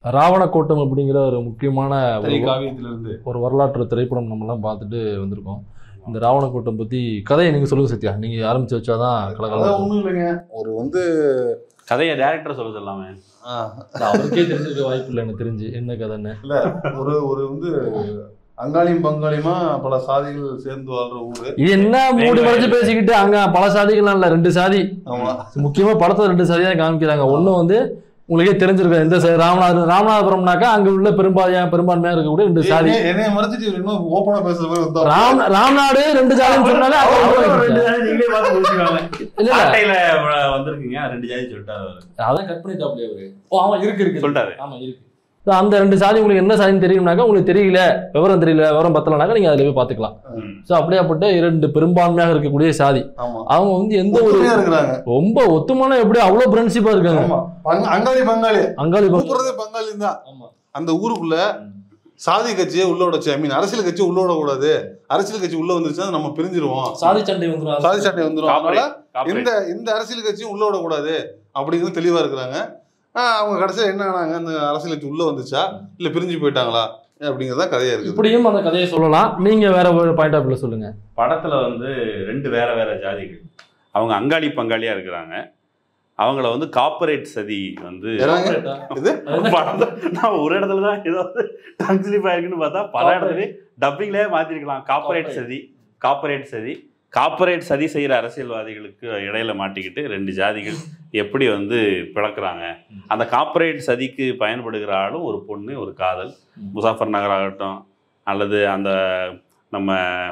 ராவண கோட்டம் அப்படிங்கிற ஒரு முக்கியமான ஒரு திரை காவியத்திலிருந்து ஒரு வரலாற்று திரைப்படம் நம்மலாம் பார்த்துட்டு வந்திருக்கோம் இந்த ராவண கோட்டம் பத்தி கதையை நீங்க சொல்லுங்க சத்யா நீங்க ஆரம்பிச்சு வச்சாதான் அதான் கலகலம் ஒண்ணும் இல்லைங்க ஒரு வந்து கதையை டேரக்டர் சொல்ல சொல்லாமே ஆ, அவருக்கே தெரிஞ்சிருக்க வாய்ப்பு இல்லை எனக்கு தெரிஞ்சு என்ன கதைன்னு இல்ல ஒரு ஒரு வந்து அங்காளியும் பங்காளியுமா பல சாதிகள் சேர்ந்து வாழ்ற ஊரு இது என்ன மூடி மறைச்சு பேசிக்கிட்டு அங்க பல சாதிகள்லாம் இல்ல ரெண்டு சாதி ஆமா முக்கியமா படத்துல ரெண்டு சாதி தான் காமிக்கிறாங்க ஒண்ணு வந்து உங்களுக்கே தெரிஞ்சிருக்கும் எந்த சா- ராமநாத ராமநாதபுரம்னாக்கா அங்க உள்ள பெரும்பான்மையா பெரும்பான்மையா இருக்கக்கூடிய ரெண்டு சாதி என்னைய- என்னைய மறைச்சிட்டு இவர் இன்னும் ஓப்பனா பேசுற மாதிரி வந்தா ராம் ராம்நாடு ரெண்டு சாதின்னு சொன்னாலே அது ஒரு ரெண்டு ஜாதி நீங்களே பார்த்து முடிச்சுக்கோங்க இல்ல இல்ல ஆட்டையில வந்திருக்கீங்க ரெண்டு ஜாதி சொல்லிட்டாரு அவரு. அதான் கட் பண்ணிட்டாப்லயே அவரு ஓ ஆமா இருக்கு இருக்கு சொல்லிட்டாரு ஆமா இருக்கு அந்த ரெண்டு சாதி உங்களுக்கு என்ன சாதின்னு தெரியும்னாக்கா உங்களுக்கு தெரியல விவரம் தெரியல விவரம் பத்தலனாக்கா நீங்க அதுல போய் பாத்துக்கலாம் ம். சோ அப்படியாப்பட்ட இரண்டு பெரும்பான்மையாக இருக்கக்கூடிய சாதி ஆமா அவங்க வந்து எந்த ஒரு ஒத்துமையா இருக்கிறாங்க ரொம்ப ஒத்துமான எப்படி அவ்வளவு ஃப்ரெண்ட்ஷிப்பா இருக்காங்க ஆமா பங்க- அங்காளி பங்காளி அங்காளி பக்கம் கூப்பிடுறதே பங்காளி தான் ஆமா அந்த ஊருக்குள்ள சாதி கட்சியை உள்ள விடச்சு ஐ மீன் அரசியல் கட்சி உள்ள விடக்கூடாது அரசியல் கட்சி உள்ள வந்துருச்சுன்னா நம்ம பிரிஞ்சிருவோம் சாதி சண்டை வந்துரும் சாதி சட்டை வந்துரும் அதனால Corporate. இந்த இந்த அரசியல் கட்சியும் உள்ள விடக்கூடாது அப்படிங்கிறது தெளிவா இருக்கிறாங்க ஆஹ் அவங்க கடைசியா என்ன ஆனாங்க அந்த அரசியல் கட்சி உள்ள வந்துச்சா இல்ல பிரிஞ்சு போயிட்டாங்களா அப்படிங்கறதா கதையா இருக்குது இப்படியும் அந்த கதையை சொல்லலாம் நீங்க வேற ஒரு பாயிண்ட் ஆஃப் வியூல சொல்லுங்க படத்துல வந்து ரெண்டு வேற வேற ஜாதிகள் அவங்க அங்காளி பங்காளியா இருக்கிறாங்க அவங்கள வந்து கார்ப்பரேட் சதி வந்து என்னங்க? இது படத்துல நான் ஒரு இடத்துல தான் ஏதாவது டங் ஸ்லிப் ஆயிருக்குன்னு பார்த்தா பல இடத்துல டப்பிங்லேயே மாத்திருக்கலாம் கார்ப்பரேட் சதி கார்ப்பரேட் சதி கார்ப்பரேட் சதி செய்யற அரசியல்வாதிகளுக்கு இடையில மாட்டிக்கிட்டு ரெண்டு ஜாதிகள் எப்படி வந்து பிளக்குறாங்க அந்த கார்ப்பரேட் சதிக்கு பயன்படுகிற ஆளும் ஒரு பொண்ணு ஒரு காதல் ம். முசாஃபர் நகர் ஆகட்டும் அல்லது அந்த நம்ம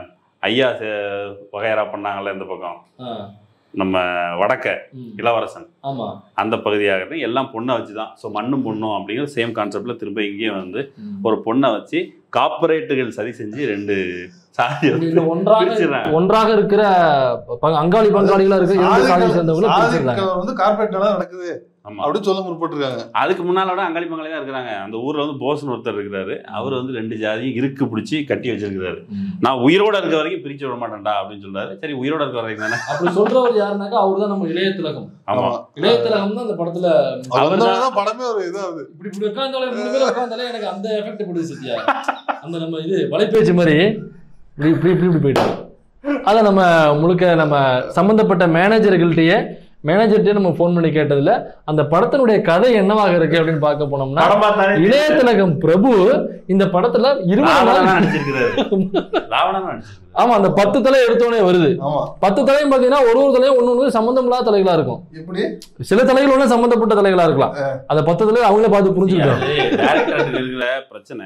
ஐயா சே- வகையறா பண்ணாங்கல்ல இந்த பக்கம் ஆ, நம்ம வடக்க ம். இளவரசன் ஆமா அந்த பகுதியாகட்டும் எல்லாம் பொண்ணை வச்சு தான் ஸோ மண்ணும் பொண்ணும் அப்படிங்கிற சேம் கான்செப்ட்ல திரும்ப இங்கேயும் வந்து ம். ஒரு பொண்ணை வச்சு கார்ப்பரேட்டுகள் சதி செஞ்சு ரெண்டு சாதி இது ஒன்றாக பிரிச்சிடுறாங்க. ஒன்றாக இருக்கிற ப- அங்காளி பங்காளிகளா இருக்கிற இரண்டு சாதியை சேர்ந்தவங்களை சாதி பிரிச்சிருந்தாங்க கலவரம் வந்து கார்பரேட் நடக்குது ஆமா அப்படின்னு சொல்ல முற்பட்டிருக்காங்க அதுக்கு முன்னால விட அங்காளி பங்காளி தான் இருக்கிறாங்க அந்த ஊர்ல வந்து போஸ்னு ஒருத்தர் இருக்கிறாரு அவர் வந்து ரெண்டு ஜாதியும் இருக்கு பிடிச்சி கட்டி வச்சிருக்கிறாரு ம். நான் உயிரோட இருக்க வரைக்கும் பிரிச்சு விட மாட்டேன்டா அப்படின்னு சொல்றாரு சரி உயிரோட இருக்க வரைக்கும் தானே அப்படி சொல்றவர் யாருனாக்கா அவர்தான் நம்ம இளைய திலகம் ஆமா ஆமா இளைய திலகம் தான் அந்த படத்துல அவர் அவர்தான் வந்தவங்கதான் படமே ஒரு இதாகுது இப்படி இப்படி உட்காந்தாலே மூணு பேர் உட்காந்தாலே எனக்கு அந்த எஃபெக்ட் கொடுது சத்யா அந்த நம்ம இது வலைபேச்சு மாதிரி இப்படி இப்படி இப்படி இப்படி போயிட்டு அதை நம்ம முழுக்க நம்ம சம்பந்தப்பட்ட மேனேஜர்கள்ட்டயே மேனேஜர்கிட்டயே நம்ம ஃபோன் பண்ணி கேட்டதுல அந்த படத்தினுடைய கதை என்னவாக இருக்கு அப்படின்னு பார்க்க போனோம்னா படம் பார்த்தாலே இளைய திலகம் பிரபு இந்த படத்துல இருபது ராவணன் நாள் நடிச்சிருக்கிறாரு ராவணன் நடிச்சிருக்கிறாரு ஆமா அந்த பத்து தலை எடுத்தோடனே வருது ஆமா பத்து தலையும் பாத்தீங்கன்னா ஒரு ஒரு தலையும் ஒண்ணு ஒண்ணு சம்பந்தம் இல்லாத தலைகளா இருக்கும் எப்படி சில தலைகள் ஒண்ணு சம்பந்தப்பட்ட தலைகளா இருக்கலாம் அந்த பத்து தலை அவங்களே பார்த்து புரிஞ்சுக்கிட்டாங்க அது டைரக்டருக்கு இருக்கிற பிரச்சனை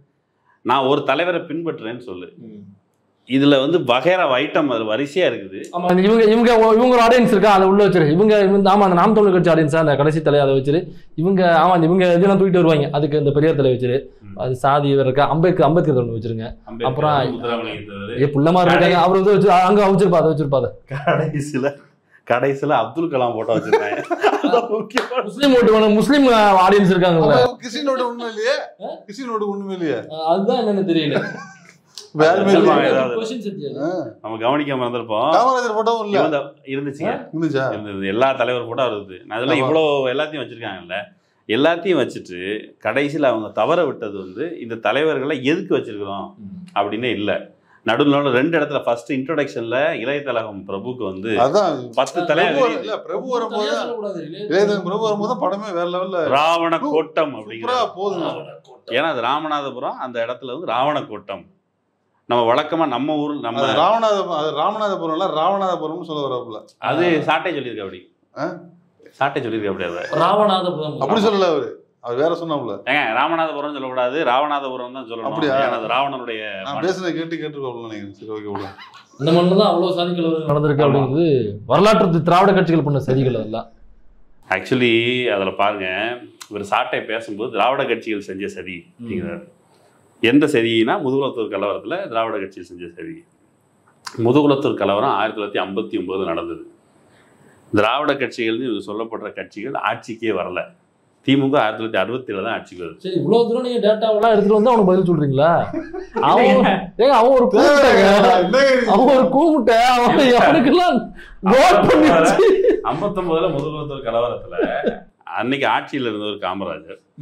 நான் ஒரு தலைவரை பின்பற்றுறேன்னு சொல்லு இதுல வந்து வகைரா ஐட்டம் அது வரிசையா இருக்குது ஆமா இவங்க இவங்க இவங்க ஒரு ஆடியன்ஸ் இருக்கா அதை உள்ள வச்சிரு இவங்க இவங்க- ஆமா அந்த நாம் தமிழ் கட்சி ஆடியன்ஸ் அந்த கடைசி தலையை அதை வச்சிரு இவங்க ஆமா இவங்க இதெல்லாம் தூக்கிட்டு வருவாங்க அதுக்கு இந்த பெரியார் தலை வச்சிரு அது சாதி இவர் இருக்கா அம்பேத்கர் அம்பேத்கர் ஒன்று வச்சிருங்க அம்பேத்கர், அப்புறம் முத்துராமலிங்கத்தேவர். ஏ புள்ளமா இருக்காங்க அவர் வந்து வச்சு அங்க வச்சிருப்பா அதை வச்சிருப்பா அதை கடைசியில கடைசியில அப்துல் கலாம் போட்டோ வச்சிருக்காங்க அதான் முக்கியமான முஸ்லீம் ஓட்டு வேணும் முஸ்லீம் ஆடியன்ஸ் இருக்காங்கல்ல அப்ப கிறிஸ்டினோட உண்மை இல்லையே கிறிஸ்டினோட உண்மை இல்லையே அதுதான் என்னன்னு தெரியல வேற மாதிரி ஆமா, இல்லையே. ஏதாவது. Question சத்யா. நம்ம கவனிக்காம இருந்திருப்போம் காமராஜர் போட்டோவும் இல்ல இவங்க இருந்துச்சுங்க இருந்துச்சா இருந்தது எல்லா தலைவர் போட்டோ இருக்குது அதுல ஆமா. இவ்வளோ எல்லாத்தையும் வச்சிருக்காங்கல்ல எல்லாத்தையும் வச்சுட்டு கடைசியில அவங்க தவற விட்டது வந்து இந்த தலைவர்களை எதுக்கு வச்சிருக்கிறோம் அப்படின்னு இல்ல நடுவில் நடுவில் ரெண்டு இடத்துல ஃபர்ஸ்ட் இன்ட்ரோடக்ஷன்ல இளைய திலகம் பிரபுக்கு வந்து அதான் பத்து பிரபு தலைவர் வர- இல்ல பிரபு வரும்போது தனியா சொல்லக்கூடாது. இளைய இளையதன் பிரபு வரும்போது தான் படமே வேற லெவல்ல ராவண கோட்டம் சூப்பரா அப்படிங்கிற போதுங்க ஏன்னா அது ராமநாதபுரம் அந்த இடத்துல வந்து ராவண கோட்டம் நம்ம வழக்கமா நம்ம ஊர் நம்ம அது ராமநாத அது ராமநாதபுரம்ல ராமநாதபுரம்னு சொல்ல வராப்புல அது சாட்டை சொல்லியிருக்க அப்படி ஆ? சாட்டை சொல்லியிருக்க அப்படி அதை ராவணாதபுரம் அப்படி சொல்லல அவரு அவர் வேற சொன்னாப்புல ஏங்க ராமநாதபுரம் சொல்லக்கூடாது ராவணாதபுரம் தான் சொல்லணும் அப்படியா? ஏன்னா அது ராவணனுடைய நான் பேசுனதை கேட்டு கேட்டுருக்கோம்ல நினைக்கிறேன் சரி ஓகே விடுங்க இந்த மண்ணில் தான் அவ்வளவு சாதி கலவரம் நடந்திருக்கு அப்படிங்கிறது வரலாற்று திராவிட கட்சிகள் பண்ண சதிகள் அதெல்லாம் ஆக்சுவலி அதுல பாருங்க இவர் சாட்டை பேசும்போது திராவிட கட்சிகள் செஞ்ச சதி அப்படிங்கிறார் எந்த சதினா முதுகுலத்தூர் கலவரத்துல திராவிட கட்சிகள் செஞ்ச சதி முதுகுலத்தூர் கலவரம் ஆயிரத்தி தொள்ளாயிரத்தி ஐம்பத்தி ஒன்பது நடந்தது திராவிட கட்சிகள்னு இவங்க சொல்லப்படுற கட்சிகள் ஆட்சிக்கே வரல திமுக ஆயிரத்தி தொள்ளாயிரத்தி அறுபத்தில தான் ஆட்சிக்கு வருது சரி இவ்வளவு தூரம் நீங்க டேட்டாவெல்லாம் எடுத்துட்டு வந்து அவனுக்கு பதில் சொல்றீங்களா அவன் ஏங்க அவன் ஒரு கூமுட்டைங்க அவன் ஒரு கூமுட்டை அவன் அவனுக்கெல்லாம் நோட் பண்ணி வச்சு ஐம்பத்தொன்பதுல முதுகுலத்தூர் கலவரத்துல அன்னைக்கு ஆட்சியில் இருந்தவர் காமராஜர்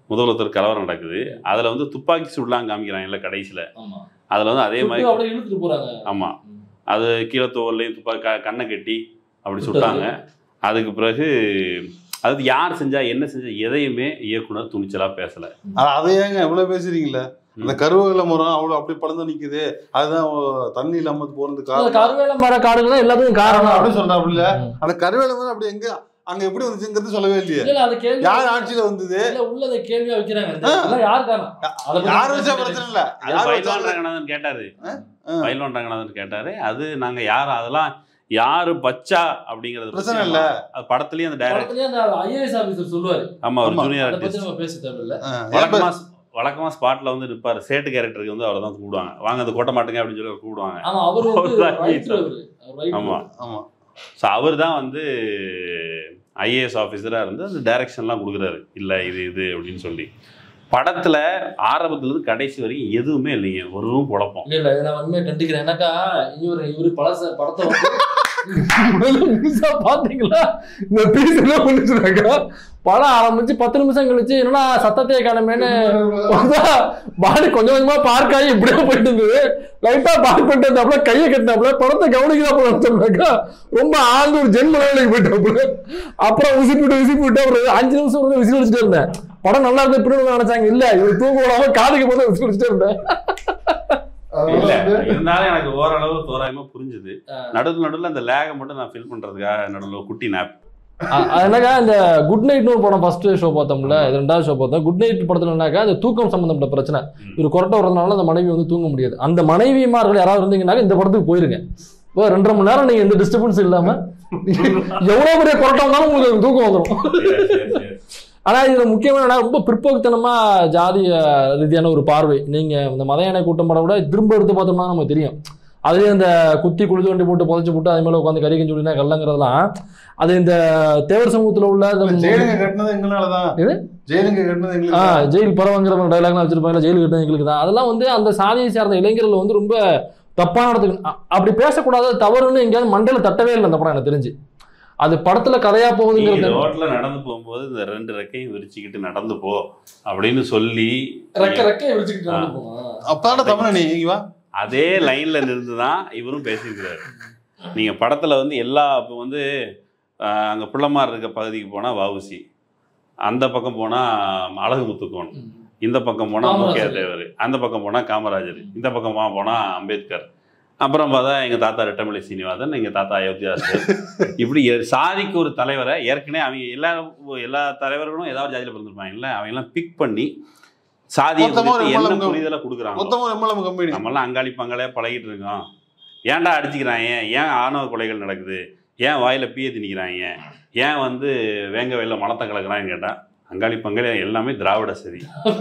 முதுகுலத்தூர் கலவரம் நடக்குது அதுல வந்து துப்பாக்கி சுடலாம் காமிக்கிறாங்கல்ல கடைசியில ஆமா அதுல வந்து அதே மாதிரி சுட்டு அப்படியே இழுத்துட்டு போறாங்க ஆமா ம். அது கீழே தோல்லையும் துப்பாக்கி க- கண்ணை கட்டி அப்படி சுட்டது. சுட்டாங்க அதுக்கு பிறகு அது யார் செஞ்சா என்ன செஞ்சா எதையுமே இயக்குனர் துணிச்சலா பேசல ஆனா அதை ஏங்க இவ்வளவு பேசுறீங்களே அந்த கருவேல மரம் அவ்வளவு அப்படி படந்து நிக்குது அதுதான் ஓ- தண்ணி இல்லாம போறதுக்கு அந்த காரணம் கருவேல மர காடுகள் தான் எல்லாத்துக்கும் காரணம் அப்படி சொல்றாப்புல ம். அந்த கருவேல மரம் அப்படி எங்க அங்க எப்படி வந்துச்சுங்கிறது சொல்லவே இல்லையே இல்ல அந்த கேள்வி யார் ஆட்சியில வந்தது இல்ல உள்ள அந்த கேள்வியா வைக்கிறாங்க இந்த இதெல்லாம் யார் காரணம் அதை பத்தி யார் வச்சா பிரச்சனை இல்ல அது யார் பயில்வான் வச்சாலும் ரங்கநாதன் கேட்டாரு ஆ. பயில்வான் ரங்கநாதன் கேட்டாரு அது நாங்க யார் அதெல்லாம் யாரு பச்சா அப்படிங்கறது பத்தி பிரச்சனை இல்ல. அது படத்துலயும் அந்த டைரக்ட் படத்துலயே அந்த ஐஏஎஸ் ஆபீசர் சொல்லுவாரு ஆமா ஒரு ஆமா. ஜூனியர் அதை பத்தி ஆர்டிஸ்ட் நம்ம பேச தேவையில்ல ஆ, வழக்கமா வழக்கமா ஸ்பாட்ல வந்து இருப்பாரு சேட்டு கேரக்டருக்கு வந்து அவரை தான் கூப்பிடுவாங்க வாங்க அந்த கொட்ட மாட்டுங்க அப்படின்னு சொல்லி கூப்பிடுவாங்க ஆமா அவர் வந்து அவர்தான் ரைட்டர் அவரு அவர் writer. ஆமா ஆமா ஸோ அவர் தான் வந்து ஐஏஎஸ் ஆஃபீஸராக இருந்து அந்த டைரக்ஷன்லாம் கொடுக்குறாரு இல்லை இது இது அப்படின்னு சொல்லி படத்தில் ஆரம்பத்துலேருந்து கடைசி வரைக்கும் எதுவுமே இல்லைங்க ஒரு ரூம் குழப்பம் இல்ல இல்ல இதை நான் உண்மையை கண்டிக்கிறேன் எனக்கா இவரு இவரு பழச படத்தை வந்து முழுசா பாத்தீங்களா இந்த பீஸ் என்ன பண்ணிச்சுனாக்கா படம் ஆரம்பிச்சு பத்து நிமிஷம் கழிச்சு என்னன்னா சத்தத்தையே காணமேன்னு பாடி கொஞ்சம் கொஞ்சமா பார்க் ஆகி இப்படியே போயிட்டு இருந்தது லைட்டா பார்க் பண்ணிட்டு இருந்தாப்புல கையை கட்டினாப்புல படத்தை கவனிக்கிறா நினைச்சோம்னாக்கா ரொம்ப ஆழ்ந்து ஒரு ஜென்ம லெவலுக்கு போயிட்டாப்புல அப்புறம் விசி போட்டு விசி போட்டு ஒரு அஞ்சு நிமிஷம் வந்து விசில் அடிச்சுட்டே இருந்தேன் படம் நல்லா இருந்த பின்னாடி நினைச்சாங்க இல்ல இவர் தூக்க விடாம காதுக்கு போது விசில் அடிச்சுட்டே இருந்தேன் இல்லை இருந்தாலும் எனக்கு ஓரளவு தோராயமாக புரிஞ்சுது ஆ. நடுவில் நடுவில் அந்த லேகை மட்டும் நான் ஃபில் பண்ணுறதுக்காக நடுவில் குட்டி நாப் அ- அது என்னக்கா இந்த குட் நைட்னு ஒரு படம் ஃபர்ஸ்ட் ஷோ பார்த்தோம்ல இது ரெண்டாவது ஷோ பார்த்தோம் குட் நைட் படத்துல என்னக்கா அந்த தூக்கம் சம்பந்தப்பட்ட பிரச்சனை ம். ஒரு கொரட்டை வரதுனால அந்த மனைவி வந்து தூங்க முடியாது அந்த மனைவிமார்கள் யாராவது இருந்தீங்கன்னாக்க இந்த படத்துக்கு போயிருங்க இப்போ ரெண்டரை மணி நேரம் நீங்க எந்த டிஸ்டர்பன்ஸ் இல்லாம எவ்வளவு பெரிய கொரட்டை வந்தாலும் உங்களுக்கு தூக்கம் வந்துடும் ஆனா இதுல முக்கியமான என்னன்னா, ரொம்ப பிற்போக்குத்தனமா ஜாதிய ரீதியான ஒரு பார்வை நீங்க இந்த மத யானை கூட்டம் படம் கூட திரும்ப எடுத்து பார்த்தோம்னா நமக்கு தெரியும் அதுலயே இந்த குத்தி குளிச்சு வண்டி போட்டு புதைச்சு போட்டு அது மேல உட்காந்து கறி கஞ்சி குடினா கல்லங்கிறதெல்லாம் அது இந்த தேவர் சமூகத்துல உள்ள இந்த ஜெயிலுங்க கட்டினது எங்களாலதான் எது? ஜெயிலுங்க கட்டினது ஆ எங்களுக்கு ஜெயில் பரவங்கிற டைலாக்லாம் வச்சிருப்பாங்க ஜெயில் கட்டின எங்களுக்கு தான் அதெல்லாம் வந்து அந்த சாதியை சார்ந்த இளைஞர்கள் வந்து ரொம்ப தப்பான இடத்துக்கு அ- அப்படி பேசக்கூடாது அது தவறுன்னு எங்கேயாவது மண்டையில தட்டவே இல்லை அந்த படம் எனக்கு தெரிஞ்சு அது படத்துல கதையா நீ போகுதுங்கிறது ரோட்ல நடந்து போகும்போது இந்த ரெண்டு ரெக்கையும் விரிச்சுக்கிட்டு நடந்து போ அப்படின்னு சொல்லி ரெக்க ரெக்கையை விரிச்சுக்கிட்டு நடந்து போவான். அப்பாட தமிழ் நீ இங்க வா அதே லைன்ல நின்று தான் இவரும் பேசியிருக்கிறாரு நீங்க படத்துல வந்து எல்லா இப்போ வந்து ஆஹ், அங்க பிள்ளைமார் இருக்க பகுதிக்கு போனா வவுசி அந்த பக்கம் போனா அழகு முத்துக்கோணும் ம். இந்த பக்கம் போனா காமராஜர். முக்கிய தேவர் அந்த பக்கம் போனா காமராஜர் இந்த பக்கம் போனா அம்பேத்கர் அப்புறம் பார்த்தா எங்க தாத்தா ரெட்டமலை சீனிவாசன் எங்க தாத்தா அயோத்தியாசர் இப்படி எ- சாதிக்கு ஒரு தலைவரை ஏற்கனவே அவங்க எல்லா எல்லா தலைவர்களும் ஏதாவது ஜாதியில பிறந்திருப்பாங்கல்ல அவங்க எல்லாம் பிக் பண்ணி சாதியை மொத்தமா ஒரு குறித்து என்ன எம்எல்ஏ புரிதலை கொடுக்குறாங்க மொத்தமா எம்எல்ஏ கம்பெனி நம்மளாம் அங்காளி பங்காளியா பழகிட்டு இருக்கோம் ஏன்டா அடிச்சுக்கிறாங்க ஏன் ஆணவ கொலைகள் நடக்குது ஏன் வாயில பீய திணிக்கிறாங்க ஏன் வந்து வேங்க வெள்ள மலத்தை கலக்குறான்னு கேட்டா அங்காளி பங்காளி எல்லாமே திராவிட சரி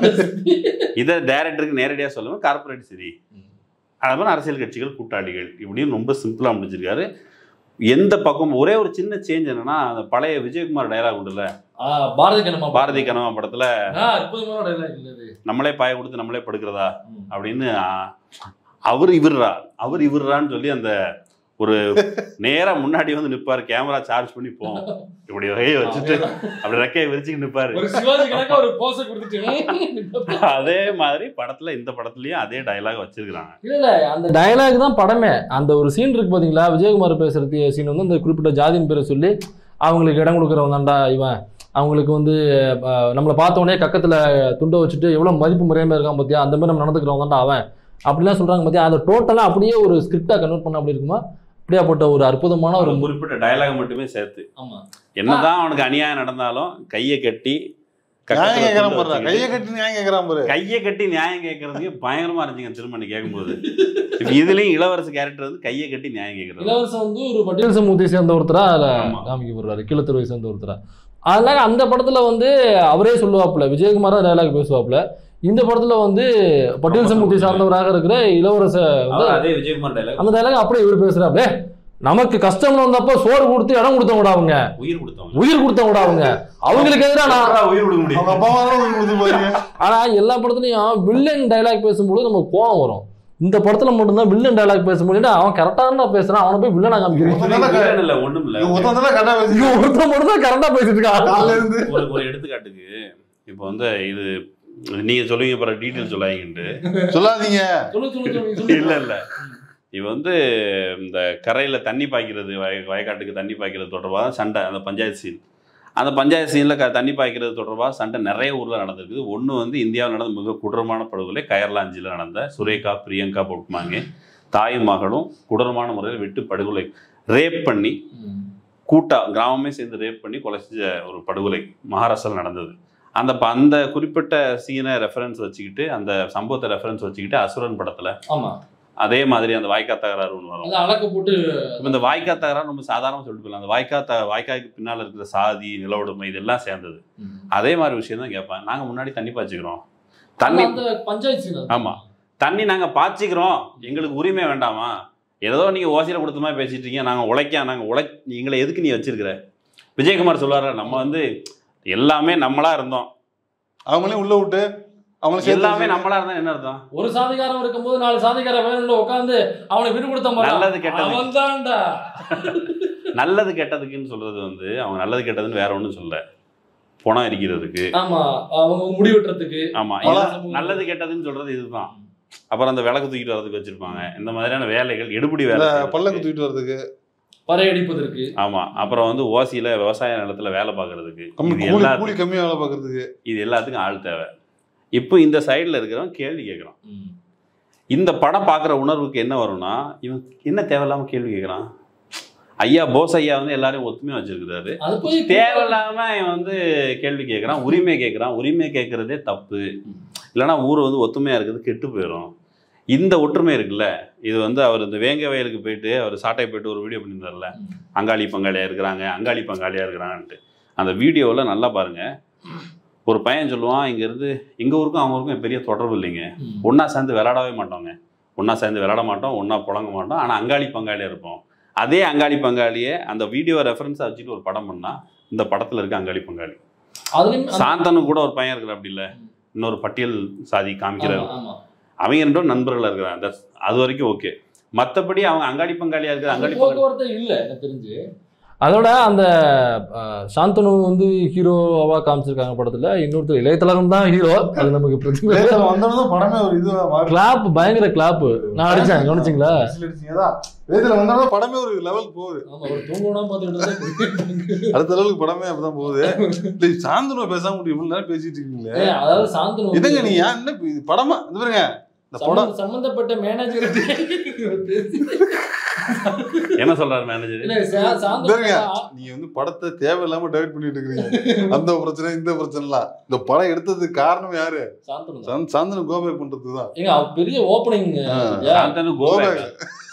இதை டைரக்டருக்கு நேரடியாக சொல்லுவேன் கார்ப்பரேட் சரி அது மாதிரி அரசியல் கட்சிகள் கூட்டாளிகள் இப்படின்னு ரொம்ப சிம்பிளாக முடிச்சிருக்காரு எந்த பக்கம் ஒரே ஒரு சின்ன சேஞ்ச் என்னன்னா அந்த பழைய விஜயகுமார் டயலாக் உண்டுல ஆ, பாரதி கண்ணம்மா பாரதி கனவா படத்துல ஆ, அற்புதமான dialogue இல்ல இது. நம்மளே பாய கொடுத்து நம்மளே படுக்கிறதா ம். அப்படின்னு ஆ, அவர் இவர்ரா அவர் இவர்றான்னு சொல்லி அந்த ஒரு நேரா முன்னாடி வந்து நிப்பாரு கேமரா சார்ஜ் பண்ணி போம் இப்படி வகையை வச்சுட்டு அப்படி ரெக்கையை விரிச்சுட்டு நிப்பாரு ஒரு சிவாஜி கணக்கா ஒரு போஸ கொடுத்துட்டு அதே மாதிரி படத்துல இந்த படத்துலயும் அதே டயலாக் வச்சிருக்காங்க இல்ல இல்ல அந்த டயலாக் தான் படமே அந்த ஒரு சீன் இருக்கு பாத்தீங்களா விஜயகுமார் பேசுறது சீன் வந்து அந்த குறிப்பிட்ட ஜாதியின் பேரை சொல்லி அவங்களுக்கு இடம் கொடுக்குறவன் தான்டா இவன் அவங்களுக்கு வந்து அஹ், நம்மளை பார்த்த உடனே கக்கத்துல துண்டை வச்சுட்டு எவ்வளவு மதிப்பு முறையாம இருக்கான் பாத்தியா அந்த மாதிரி நம்ம நடந்துக்கிறவன் தான்டா அவன் அப்படிலாம் சொல்றாங்க பாத்தியா அதை டோட்டலா அப்படியே ஒரு ஸ்கிரிப்டா கன்வெர்ட் பண்ண அப்படி இருக்குமா அப்படியாப்பட்ட ஒரு அற்புதமான ஒரு ஒரு குறிப்பிட்ட டயலாக் மட்டுமே சேர்த்து ஆமா என்னதான் அவனுக்கு அநியாயம் நடந்தாலும் கையை கட்டி நியாயம் கக்கத்துல கேட்கறான் துண்டை பாரு கையை வச்சுக்கிட்டு, கட்டி நியாயம் கேட்கறான் பாரு கையை கட்டி நியாயம் கேட்கறதுக்கு பயங்கரமா இருந்துச்சுங்க திருமணி கேட்கும்போது இப்ப இதுலயும் இளவரசு கேரக்டர் வந்து கையை கட்டி நியாயம் கேட்கறது இலவசம் வந்து ஒரு பட்டியல் சமூகத்தை சேர்ந்த ஒருத்தரா அதுல ஆமா. காமிக்கப்படுறாரு கீழத்துறை சேர்ந்த ஒருத்தரா அதனால அந்த படத்துல வந்து அவரே சொல்லுவாப்புல விஜயகுமார் தான் டயலாக் பேசுவாப்புல இந்த படத்துல வந்து பட்டியல் சமூகத்தை சார்ந்தவராக இருக்கிற இளவரச வந்து அவர் அதே விஜயகுமார் டைலாக் அந்த டயலாக் அப்படியே இவர் பேசுறாப்ல நமக்கு கஷ்டம்னு வந்தப்ப சோறு கொடுத்து இடம் கொடுத்தவங்க அவங்க உயிர் கொடுத்தவங்க உயிர் கொடுத்தவங்க அவங்க அவங்களுக்கு எதிராக நான் எப்படிடா உயிர் கொடுக்க அவங்க முடியும் அப்பாவால கொடுத்து பாருங்க ஆனா எல்லா படத்துலயும் வில்லன் டயலாக் பேசும்போது நமக்கு கோவம் வரும் இந்த படத்துல மட்டும்தான் வில்லன் டயலாக் பேசும்போது அவன் கரெக்டா தான் பேசுறான் அவனை போய் வில்லனா காமிக்கிறீங்க வில்லன் இல்ல ஒண்ணும் இல்ல ஒருத்தன் தான் கரெக்டா பேசி இவன் ஒருத்தன் மட்டும் தான் கரெக்டா பேசிட்டு இருக்கான் காலையில இருந்து ஒரு ஒரு எடுத்துக்காட்டுக்கு இப்போ வந்து இது நீங்க சொல்லுவீங்க பிற டீட்டெயில் சொல்லாங்கன்ட்டு சொல்லாதீங்க சொல்லு சொல்லு சொல்லு சொல்லு இல்ல இல்ல இது வந்து இந்த கரையில தண்ணி பாய்க்கிறது வய வயக்காட்டுக்கு தண்ணி பாய்க்கிறது தொடர்பாக தான் சண்டை அந்த பஞ்சாயத்து சீன் அந்த பஞ்சாயத்து சீனில் க தண்ணி பாய்க்கிறது தொடர்பாக சண்டை நிறைய ஊரில் நடந்திருக்குது ஒன்று வந்து இந்தியாவில் நடந்த மிக கொடூரமான படுகொலை கயர்லாஞ்சியில் நடந்த சுரேகா பிரியங்கா பொட்மாங்கே தாயும் மகளும் கொடூரமான முறையில் வெட்டு படுகொலை ரேப் பண்ணி ம். கூட்டா கிராமமே சேர்ந்து ரேப் பண்ணி கொலை செஞ்ச ஒரு படுகொலை மகாராஷ்டிராவில் நடந்தது அந்த ப- அந்த குறிப்பிட்ட சீனை ரெஃபரன்ஸ் வச்சுக்கிட்டு அந்த சம்பவத்தை ரெஃபரன்ஸ் வச்சுக்கிட்டு அசுரன் படத்தில் ஆமா அதே மாதிரி அந்த வாய்க்கா தகராறு ஒன்று வரும் அது அளக்க போட்டு இப்போ இந்த வாய்க்கா தகராறு நம்ம சாதாரண சொல்லிட்டு போயிடலாம் அந்த வாய்க்கா த வாய்க்காய்க்கு பின்னால் இருக்கிற சாதி நிலவுடைமை இதெல்லாம் சேர்ந்தது ம். அதே மாதிரி விஷயம் தான் கேட்பேன் நாங்கள் முன்னாடி தண்ணி பாய்ச்சிக்கிறோம் அது தண்ணி அந்த பஞ்சாயத்து scene அது. ஆமா. தண்ணி நாங்கள் பாய்ச்சிக்கிறோம் எங்களுக்கு உரிமை வேண்டாமா ஏதோ நீங்கள் ஓசியில் கொடுத்த மாதிரி பேசிட்டு இருக்கீங்க நாங்கள் உழைக்க நாங்கள் உழை எங்களை எதுக்கு நீ வச்சிருக்கிற விஜயகுமார் சொல்லுவாரு நம்ம வந்து எல்லாமே நம்மளா இருந்தோம் அவங்களையும் உள்ள விட்டு அவங்களும் சேர்த்து எல்லாமே வச்சு- நம்மளா இருந்தா என்ன அர்த்தம் ஒரு சாதிகாரம் இருக்கும்போது நாலு சாதிகாரம் வேணும்னு உட்காந்து அவனை விட்டு கொடுத்த மாதிரி நல்லது கெட்டது அவன் தான்டா நல்லது கெட்டதுக்குன்னு சொல்றது வந்து அவங்க நல்லது கெட்டதுன்னு வேற ஒன்றும் சொல்ல பணம் இருக்கிறதுக்கு ஆமா அவங்க முடி வெட்டுறதுக்கு ஆமா பல- இது நல்லது கெட்டதுன்னு சொல்றது இதுதான் அப்புறம் அந்த விளக்கு தூக்கிட்டு வரதுக்கு வச்சிருப்பாங்க இந்த மாதிரியான வேலைகள் எடுபடி இந்த வேலை பல்லக்கு செய்யறதுக்கு. தூக்கிட்டு வர்றதுக்கு பறையடிப்பதற்கு ஆமா அப்புறம் வந்து ஓசியில விவசாய நிலத்துல வேலை பார்க்கறதுக்கு கம்மி இது கூலி எல்லா கூலி கம்மியா வேலை பார்க்கறதுக்கு இது எல்லாத்துக்கும் ஆள் தேவை இப்போ இந்த சைடுல இருக்கிறவன் கேள்வி கேட்கறான் ம். இந்த படம் பார்க்குற உணர்வுக்கு என்ன வரும்னா இவன் என்ன தேவையில்லாம கேள்வி கேட்கறான் ஐயா போஸ் ஐயா வந்து எல்லாரையும் ஒத்துமையா வச்சிருக்கிறாரு அது போய் தேவையில்லாம இவன் வந்து கேள்வி கேட்கறான் உரிமை கேட்கறான் உரிமை கேட்கறதே தப்பு இல்லைன்னா ஊர் வந்து ஒத்துமையா இருக்குது கெட்டு போயிடும் இந்த ஒற்றுமை இருக்குல்ல இது வந்து அவர் இந்த வேங்க வயலுக்கு போயிட்டு அவர் சாட்டை போயிட்டு ஒரு வீடியோ பண்ணியிருந்தார்ல ம். அங்காளி பங்காளியா இருக்கிறாங்க அங்காளி பங்காளியா இருக்கிறாங்கன்ட்டு அந்த வீடியோவில் நல்லா பாருங்க ஒரு பையன் சொல்லுவான் இங்கேருந்து எங்கள் ஊருக்கும் அவங்க ஊருக்கும் பெரிய தொடர்பு இல்லைங்க ம். ஒன்றா சேர்ந்து விளையாடவே மாட்டோங்க ஒன்றா சேர்ந்து விளையாட மாட்டோம் ஒன்றா புழங்க மாட்டோம் ஆனால் அங்காளி பங்காளியாக இருப்போம் அதே அங்காளி பங்காளியை அந்த வீடியோ ரெஃபரன்ஸாக வச்சுட்டு ஒரு படம் பண்ணால் இந்த படத்தில் இருக்க அங்காளி பங்காளி அதுலயும் அந்த- சாந்தனு கூட ஒரு பையன் இருக்கிற அப்படி இல்லை இன்னொரு பட்டியல் சாதி காமிக்கிற ஆமா, ஆமா. அவங்க ரெண்டும் நண்பர்களாக இருக்கிறாங்க That's- அது வரைக்கும் ஓகே மற்றபடி அவங்க அங்காளி பங்காளியாக இருக்கிற அங்காளி பங்காளி போக்குவரத்து இல்ல எனக்கு தெரிஞ்சு அதோட அந்த அஹ், சாந்தனு வந்து ஹீரோவா காமிச்சிருக்காங்க படத்துல இன்னொருத்தர் இளையதலகம் தான் ஹீரோ அது நமக்கு பிரச்சனை லேசர் வந்தவன படமே ஒரு இதுவா மாறி கிளாப் பயங்கர கிளாப் நான் அடிச்சேன் கவனிச்சிங்களா விசில் அடிச்சீங்க தான். லேசர் வந்தவன படமே ஒரு லெவலுக்கு போகுது ஆமா ஒரு தூங்கணும் பார்த்துக்கிட்டு இருந்தா அடுத்த லெவலுக்கு படமே அப்பதான் போகுது இல்ல சாந்தனு பேசாம முடியும் இவ்வளவு நேரம் பேசிட்டு இருக்கீங்களே ஏய், அதாவது சாந்தனு வந்து இதுங்க நீ ஏன் என்ன இப்ப இது படமா இது பாருங்க இந்த படம் சம்மந்த- சம்பந்தப்பட்ட மேனேஜர் என்ன சொல்றாரு மேனேஜர் இல்ல சா- சாந்தனு பாருங்க. நீ வந்து படத்தை தேவையில்லாம டைவர்ட் பண்ணிட்டு இருக்கீங்க அந்த பிரச்சனை இந்த பிரச்சனைலாம் இந்த படம் எடுத்ததுக்கு காரணம் யாரு சாந்தனு தான். சாந்த- சாந்தனு கோபே பண்றதுதான் ஏங்க அவர் பெரிய ஓப்பனிங் ஆ. சாந்தனு கோபேக்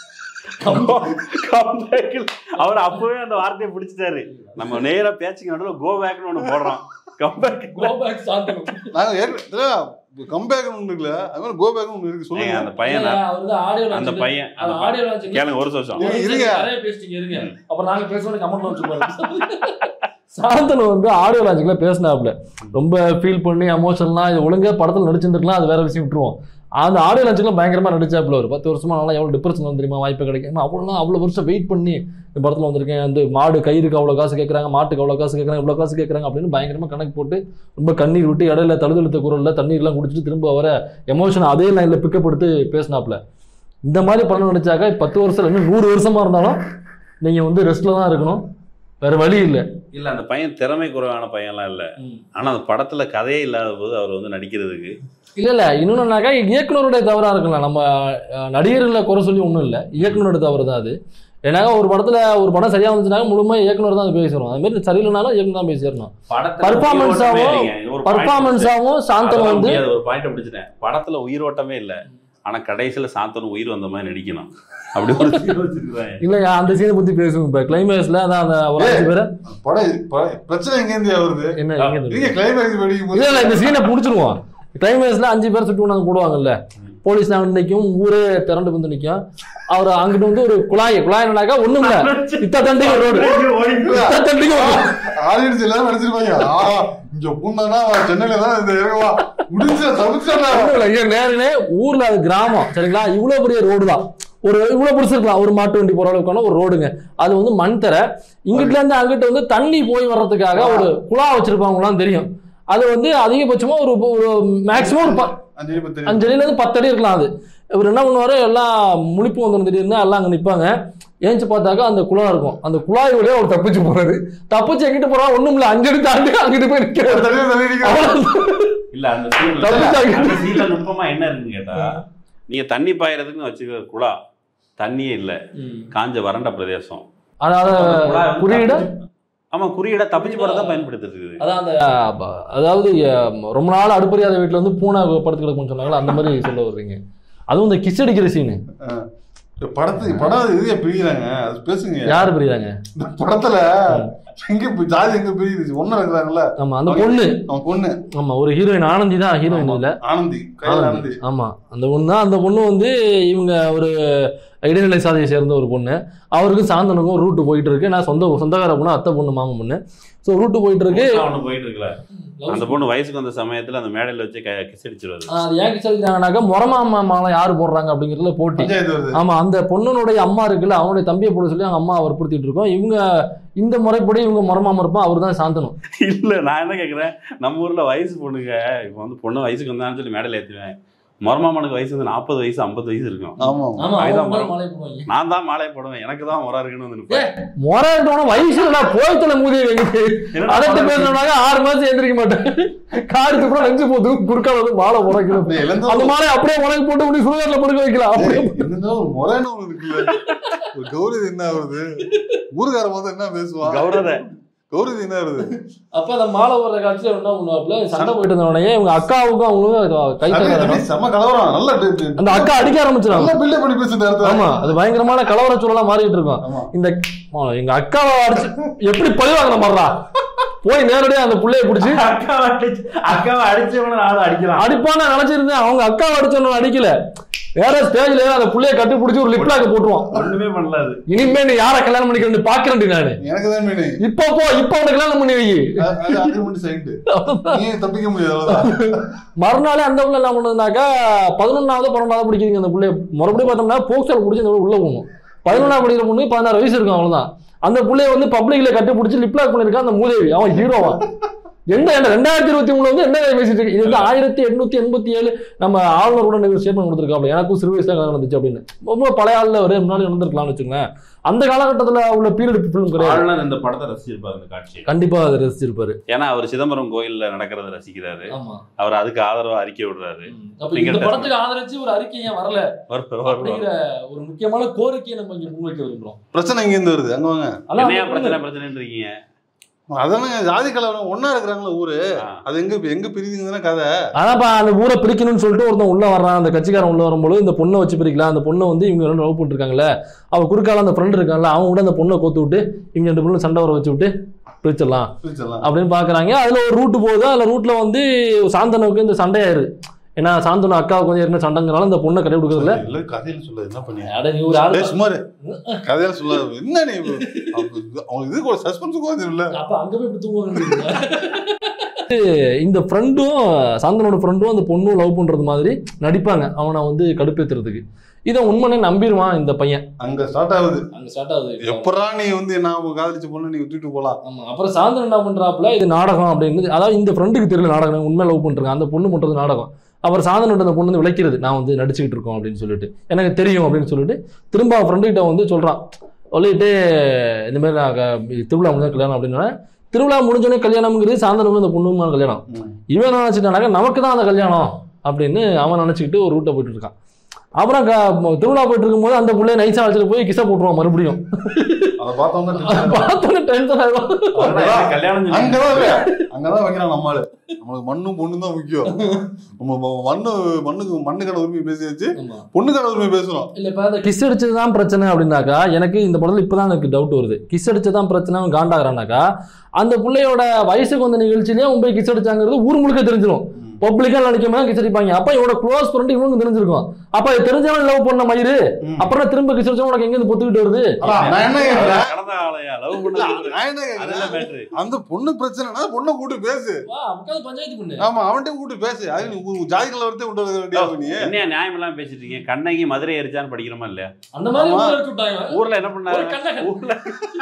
அவர் அப்பவே அந்த வார்த்தையை பிடிச்சிட்டாரு நம்ம நேரா பேச்சுக்கு நடுவில் கோ பேக்னு ஒன்று போடுறோம் கம்பேக் கோபேக் சாந்தனு நாங்க ஏற்கனவே கம்பேக் ஒண்ணு இருக்குல்ல அது மாதிரி கோபேக் ஒண்ணு இருக்கு சொல்லுங்க அந்த பையன் அவர் வந்து ஆடியோ அந்த பையன் அந்த பையன் ஆடியோ லான்ச் கேளுங்க ஒரு வருஷம் இருங்க, இருங்க. நிறைய பேசிட்டீங்க இருங்க அப்புறம் நாங்க பேசுவோம் கமெண்ட்ல வச்சு பாருங்க சாந்தனு வந்து ஆடியோ லாஜிக்ல பேசினாப்ல ரொம்ப ஃபீல் பண்ணி எமோஷனலாம் இது ஒழுங்கா படத்துல நடிச்சிருந்துருக்கலாம் அது வேற விஷயம் விட்டுருவோம் அந்த ஆடியோ லான்ச்சுக்குலாம் பயங்கரமா நடிச்சாப்ல ஒரு பத்து வருஷமா நல்லா எவ்வளவு டிப்ரெஷன் வந்து தெரியுமா வாய்ப்பு கிடைக்கும் அவ்வளோ அவ்வளோ வருஷம் வெயிட் பண்ணி இந்த படத்துல வந்திருக்கேன் வந்து மாடு கயிறுக்கு அவ்வளோ காசு கேட்குறாங்க மாட்டுக்கு அவ்வளோ காசு கேட்குறாங்க இவ்வளோ காசு கேட்குறாங்க அப்படின்னு பயங்கரமா கணக்கு போட்டு ரொம்ப கண்ணீர் விட்டு இடையில தழுதழுத்த குரல்ல தண்ணீர்லாம் குடிச்சிட்டு திரும்ப வர எமோஷன் அதே லைன்ல பிக்கப் எடுத்து பேசினாப்ல இந்த மாதிரி படம் நடிச்சாக்கா பத்து வருஷம் இன்னும் நூறு வருஷமா இருந்தாலும் நீங்க வந்து ரெஸ்ட்ல தான் இருக்கணும் வேற வழி இல்லை இல்ல அந்த பையன் திறமை குறைவான பையன்லாம் இல்ல ம். ஆனா அந்த படத்துல கதையே இல்லாத போது அவர் வந்து நடிக்கிறதுக்கு இல்ல இல்ல இன்னொன்னுனாக்கா இயக்குனருடைய தவறா இருக்கலாம் நம்ம அஹ், நடிகர்களை குறை சொல்லி ஒன்றும் இல்லை இயக்குனருடைய தவறு தான் அது ஏன்னாக்கா ஒரு படத்துல ஒரு படம் சரியா வந்துச்சுனாக்க முழுமை இயக்குனர் தான் அது பேசுறோம் அது மாதிரி சரியில்லைனாலும் இயக்குனர் தான் பேசிடணும் படத்துல Performance உயிரோட்டமே ஆவும் இல்லைங்க. ஒரு point பர்ஃபார்மன்ஸாவும் சாந்தனம் அதெல்லாம் வந்து முடியாது, ஒரு பாயிண்ட் பிடிச்சிட்டேன் படத்துல உயிரோட்டமே இல்ல ஆனா கடைசியில சாந்தனு உயிர் வந்த மாதிரி நடிக்கணும் அப்படி ஒரு scene வச்சிருக்காங்க. இல்லையா அந்த சீனை பத்தி பேசுவோம் இப்ப கிளைமேக்ஸ்ல அதான் அந்த ஒரு அஞ்சு பேரை படம் ப- பிரச்சனை எங்க இருந்து வருது என்ன எங்க இருந்து? நீங்க கிளைமேக்ஸ் படிக்கும் இல்ல இல்ல போது இந்த சீனை புடிச்சிருவோம் கிளைமேக்ஸ்ல அஞ்சு பேர் சுட்டு கொண்டாந்து போடுவாங்கல்ல போலீஸ் நான் நிற்கும் ஊரே திரண்டு வந்து நிற்கும் அவர் அங்கிட்டு வந்து ஒரு குழாய் குழாய் என்னன்னாக்கா ஒண்ணும் இல்ல இத்த தண்டிக்கு ஒரு ரோடு இத்த தண்டிக்கு ஒரு road. ஆடியன்ஸ் எல்லாரும் நடிச்சிருப்பாங்க ஆஹா இங்க பூந்தானா சென்னையில தான் இந்த இறங்கலாம் முடிஞ்ச தவிர்த்தா ஒண்ணும் இல்ல, இங்க நேருனே ஊர்ல அது கிராமம் சரிங்களா இவ்வளவு பெரிய ரோடு தான் ஒரு இவ்வளவு பிடிச்சிருக்கலாம் ஒரு மாட்டு வண்டி போற அளவுக்கான ஒரு ரோடுங்க அது வந்து மண் தர இங்கிட்ட இருந்து அங்கிட்ட வந்து தண்ணி போய் வர்றதுக்காக ஒரு குழா வச்சிருப்பாங்களாம் தெரியும் அது வந்து அதிகபட்சமா ஒரு மேக்ஸிமம் ஒரு ப- அஞ்சு அடி பத்து அடி. அஞ்சு அடியில இருந்து பத்து அடி இருக்கலாம் அது இவர் என்ன பண்ணுவாரு எல்லாம் முழிப்பு வந்துடும் திடீர்னு எல்லாம் அங்க நிப்பாங்க ஏஞ்சி பார்த்தாக்கா அந்த குழாய் இருக்கும் அந்த குழாய் வழியா அவர் தப்பிச்சு போறாரு தப்பிச்சு எங்கிட்டு போறா ஒண்ணும் இல்ல அஞ்சு அடி தாண்டி அங்கிட்டு போய் நிக்கிறாரு தள்ளி தள்ளி நிக்கிறான். இல்ல அந்த சீன்ல தப்பிச்சாங்க. அந்த சீன்ல நுட்பமா என்ன இருக்குன்னு கேட்டா நீங்க தண்ணி பாயறதுக்குன்னு வச்சுக்கிற குழா தண்ணியே இல்ல காஞ்ச வறண்ட பிரதேசம் அதாவது அந்த குழாய் வந்து குறியீடு தப்பிச்சு- ஆமா குறியீட தப்பிச்சு போறதா பயன்படுத்திட்டு இருக்குது அதான் அந்த அஹ், அதாவது அஹ், ரொம்ப நாள் அடுப்பறியாத வீட்டுல வந்து பூனை படுத்து கிடக்கும்னு சொன்னாங்களா அந்த மாதிரி சொல்ல வர்றீங்க அதுவும் இந்த கிஸ் அடிக்கிற சீனு இந்த படத்து படம் இதுவே பிரிக்கிறாங்க அது பேசுங்க யாரு பிரியாங்க இந்த படத்துல எங்க பி- ஜாதி எங்க பிரியுது ஒண்ணு இருக்கிறாங்கல்ல ஆமா அந்த பொண்ணு அவன் பொண்ணு ஆமா ஒரு ஹீரோயின் ஆனந்தி தான் ஹீரோயின் இதுல ஆனந்தி கையில் ஆனந்தி ஆமா அந்த பொண்ணு தான் அந்த பொண்ணு வந்து இவங்க ஒரு இடைநிலை சாதியை சேர்ந்த ஒரு பொண்ணு அவருக்கும் சாந்தனுக்கும் ஒரு ரூட்டு போயிட்டு இருக்கு நான் சொந்த சொந்தக்கார பொண்ணு அத்தை பொண்ணு மாமன் பொண்ணு ஸோ ரூட்டு போயிட்டு இருக்கு ஒண்ணு போயிட்டு இருக்குல்ல அந்த பொண்ணு வயசுக்கு வந்த சமயத்துல அந்த மேடையில வச்சு க- கிஸ் அடிச்சிருவாரு ஆஹ் அது ஏன் சொல்லிட்டாங்கனாக்கா முறமாமா மாலை யார் போடுறாங்க அப்படிங்கிறதுல போட்டி பஞ்சாயத்து வருது ஆமா அந்த பொண்ணுனுடைய அம்மா இருக்குல்ல அவனுடைய தம்பியை போட சொல்லி அவங்க அம்மா வற்புறுத்திட்டு இருக்கோம் இவங்க இந்த முறைப்படி இவங்க முறமாம இருப்போம் அவர் தான் சாந்தனும் இல்ல நான் என்ன கேக்குறேன் நம்ம ஊர்ல வயசு பொண்ணுங்க இப்ப வந்து பொண்ணு வயசுக்கு வந்தான்னு சொல்லி மேடையில ஏத்துவேன் மொரமாமனுக்கு வயசு வந்து நாற்பது வயசு ஐம்பது வயசு இருக்கும் ஆமா ஆமா அதுதான் அவங்க மரம். மாலை போடுவாங்க நான் தான் மாலை போடுவேன் எனக்கு தான் முறை இருக்குன்னு வந்து நிப்பேன். முறை இருக்கவன வயசுல நான் போய்த்தல மூதிய வைங்க என்னடா அதட்டு முறை இருக்கு? பேசுனாங்க ஆறு மாசம் எந்திரிக்க மாட்டேன் காருக்கு கூட நெஞ்சு போது குறுக்கால வந்து மாலை உடைக்கணும் இந்த இளந்தோ அந்த மாலை அப்படியே உனக்கு போட்டு உனக்கு சுடுகாட்டில் படுக்க வைக்கலாம் அப்படியே என்னன்னா ஒரு முறைன்னு ஒண்ணு இருக்குல்ல ஒரு கௌரி என்ன ஆகுது ஊருக்கார போது என்ன பேசுவான் கௌரவ கௌரி என்ன ஆகுது அப்ப அந்த மாலை போடுற காட்சியில என்ன பண்ணுவாப்ல சண்டை போயிட்டு இருந்த உடனே இவங்க அக்காவுக்கும் அவங்களும் கை தம்பி, தட்டுறாங்க. தம்பி, செம கலவரம் நல்ல டி- டி- அந்த அக்கா அடிக்க ஆரம்பிச்சிடாங்க நல்ல பில்டப் பண்ணி பேசுற இடத்துல ஆமா அது பயங்கரமான கலவர சூழலா மாறிட்டு இருக்கும் ஆமா இந்த ஆ, எங்க அக்காவை அடிச்சு எப்படி பழி வாங்கின மாதிரிடா போய் நேரடியா அந்த புள்ளைய பிடிச்சி அக்காவை அடிச்சு அக்காவை அடிச்சவன நானும் அடிக்கலாம் அடிப்பான்னு நினைச்சிருந்தேன் அவங்க அக்காவை அடிச்சவன அடிக்கல வேற ஸ்டேஜ்ல அந்த புள்ளைய கட்டி பிடிச்சி ஒரு லிப்லாக்க போட்டுருவான் ஒண்ணுமே பண்ணல அது இனிமே நீ யாரை கல்யாணம் பண்ணிக்கிறேன்னு பாக்குறேன் நானு எனக்கு தான் மீன் இப்போ போ இப்போ உனக்கு கல்யாணம் பண்ணி வை அது அக்ரிமெண்ட் சைடு நீ தப்பிக்க முடியாது அவ்வளவுதான் மறுநாளே அந்த உள்ள என்ன பண்ணுதுனாக்கா பதினொன்னாவது பன்னெண்டாவது படிக்கிறீங்க அந்த பிள்ளைய மறுபடியும் பார்த்தோம்னா போக்சல் பிடிச்சி அந்த உள்ள போகணும் பதினொன்றாவது படிக்கிற பொண்ணு பதினாறு வயசு இருக்கும் அவ்வளவுதான் அந்த புள்ளைய வந்து பப்ளிக்ல கட்டி பிடிச்சி லிப்லாக் பண்ணிருக்கான் அந்த மூதேவி அவன் ஹீரோவா எந்த என்ன ரெண்டாயிரத்தி இருபத்தி மூணுல வந்து என்ன பேசிட்டு இருக்கு இது வந்து ஆயிரத்தி எட்நூத்தி எண்பத்தி ஏழு நம்ம ஆளுநர் கூட எனக்கு ஸ்டேட்மெண்ட் கொடுத்துருக்காப்ல எனக்கும் சிறு வயசுல கல்யாணம் நடந்துச்சு அப்படின்னு ரொம்ப பழைய ஆள்ல ஒரு முன்னாடி நடந்திருக்கலாம்னு வச்சுக்கோங்களேன் அந்த காலகட்டத்துல உள்ள பீரியட் ஃபிலிம் கிடையாது ஆளுநர் இந்த படத்தை ரசிச்சிருப்பாரு இந்த காட்சியை கண்டிப்பா அதை ரசிச்சிருப்பாரு ஏன்னா அவர் சிதம்பரம் கோயில்ல நடக்கிறத ரசிக்கிறாரு ஆமா அவர் அதுக்கு ஆதரவா அறிக்கை விடுறாரு அப்ப இந்த படத்துக்கு ஆதரிச்சு ஒரு அறிக்கை ஏன் வரல வருவார், வருவார். ஒரு முக்கியமான கோரிக்கையை நம்ம இங்க முன்வைக்க விரும்புறோம் பிரச்சனை இங்க இருந்து வருது அங்க வாங்க என்னையா பிரச்சனை பிரச்சனைன்றீங்க அதானங்க ஜாதி கலவரம் ஒண்ணா இருக்கிறாங்களா ஊரு ஆ. அது எங்க எங்க பிரிதுங்கன்னா கதை ஆனாப்பா அந்த ஊரை பிரிக்கணும்னு சொல்லிட்டு ஒருத்தன் உள்ள வர்றான் அந்த கட்சிக்காரன் உள்ள வரும்போது இந்த பொண்ணை வச்சு பிரிக்கலாம் அந்த பொண்ணை வந்து இவங்க ரெண்டு லவ் பண்ணிருக்காங்கல்ல அவ குறுக்கால அந்த ஃப்ரெண்ட் இருக்கான்ல அவங்க கூட அந்த பொண்ணை கோத்து விட்டு இவங்க ரெண்டு பொண்ணு சண்டை வர வச்சு விட்டு பிரிச்சிடலாம் பிரிச்சிடலாம் அப்படின்னு பாக்குறாங்க அதுல ஒரு ரூட் போகுது அதுல ரூட்ல வந்து சாந்தனுக்கு இந்த சண்டையாயிருது ஏன்னா சாந்தனு அக்காவுக்கு வந்து ஏற்கனவே சண்டைங்கிறனால இந்த பொண்ணை கடை கொடுக்கறதுல இல்ல கதையில சொல்ல என்ன பண்ணி அட நீ ஒரு ஆளு டேய், சும்மா இரு. கதையில சொல்ல என்ன நீ அவங்க- அவங்க இதுக்கு ஒரு சஸ்பென்ஸ் கொஞ்சம் இல்ல அப்ப அங்க போய் இப்படி தூங்குவாங்க இந்த ஃப்ரெண்டும் சாந்தனோட ஃப்ரெண்டும் அந்த பொண்ணும் லவ் பண்றது மாதிரி நடிப்பாங்க அவனை வந்து கடுப்பேத்துறதுக்கு இதை உண்மைனே நம்பிடுவான் இந்த பையன் அங்க ஸ்டார்ட் ஆகுது அங்க ஸ்டார்ட் ஆகுது எப்படா நீ வந்து நான் காதலிச்ச பொண்ணு நீ விட்டுட்டு போலாம் ஆமா அப்புறம் சாந்தன் என்ன பண்றாப்புல இது நாடகம் அப்படின்னு அதாவது இந்த ஃப்ரெண்டுக்கு தெரியல நாடகம் உண்மை லவ் பண்றாங்க அந்த பொண்ணு பண்றது நாடகம் அப்புறம் சாந்தனோட அந்த பொண்ணு வந்து விளக்கிறது நான் வந்து நடிச்சுக்கிட்டு இருக்கோம் அப்படின்னு சொல்லிட்டு எனக்கு தெரியும் அப்படின்னு சொல்லிட்டு திரும்ப அவன் ஃப்ரெண்டு கிட்ட வந்து சொல்றான் சொல்லிட்டு இந்த மாதிரி நான் க- திருவிழா முடிஞ்ச கல்யாணம் அப்படின்னா திருவிழா முடிஞ்சோடனே கல்யாணம்ங்கிறது சாந்தனுக்கும் இந்த பொண்ணுமான கல்யாணம் இவன் என்ன நினைச்சிட்டானாக்கா நமக்கு தான் அந்த கல்யாணம் அப்படின்னு அவன் நினைச்சுக்கிட்டு ஒரு ரூட்டை போயிட்டு இருக்கான் அப்புறம் க- திருவிழா போயிட்டு இருக்கும்போது அந்த புள்ளைய நைஸா அழைச்சிட்டு போய் கிச போட்டுருவான் மறுபடியும் அதை பார்த்தோம்னா tension ஆகும். பார்த்தோன்னே டென்ஷன் ஆயிடும் அவர்தான் எனக்கு கல்யாணம் சொல்லி- அங்கதான் இல்ல. அங்கதான் வைக்கிறான் நம்மாளு நம்மளுக்கு மண்ணும் பொண்ணும் தான் முக்கியம் நம்ம ம- மண்ணு மண்ணுக்கு மண்ணுக்கான உரிமை பேசியாச்சு பொண்ணுக்கான உரிமை பேசுறோம் இல்ல இப்ப அந்த கிஸ் அடிச்சது தான் பிரச்சனை அப்படின்னாக்கா எனக்கு இந்த படத்துல இப்பதான் எனக்கு டவுட் வருது கிஸ் அடிச்சது தான் பிரச்சனை அவன் காண்டாகிறானாக்கா அந்த பிள்ளையோட வயசுக்கு வந்த நிகழ்ச்சியிலேயே அவன் போய் கிஸ் அடிச்சாங்கிறது ஊர் முழுக்க தெரிஞ்சிடும் பப்ளிக்கா நினைக்காம கிஸ் அடிப்பாங்க அப்ப இவனோட க்ளோஸ் ஃப்ரெண்ட் இவனுக்கு தெரிஞ்சிருக்கும் அப்ப இது தெரிஞ்சவன் லவ் பண்ண மயிறு ம். அப்புறம் திரும்ப கிஸ் அடிச்சவன் உனக்கு எங்க இருந்து பொத்துக்கிட்டு வருது அதான், நான் என்ன கேக்குறேன் கடந்த ஆளையா லவ் பண்ணது நான் என்ன அதெல்லாம் கேக்குறேன் மேட்ரு அந்த பொண்ணு பிரச்சனைனா பொண்ணை கூட்டு பேசு பஞ்சாயத்து பண்ணு ஆமா அவன்கிட்ட கூட்டு பேசு அது நீ உ- ஜாதி கலவரத்தை உண்டு வர வேண்டிய நீ என்ன நியாயம் எல்லாம் பேசிட்டு இருக்கீங்க கண்ணகி மதுரை எரிச்சான்னு படிக்கிறோமா இல்லையா அந்த மாதிரி ஆமா. ஊரை எடுத்து விட்டாங்க ஊர்ல என்ன ஒரு பண்ணாங்க கண்ணகன். ஊர்ல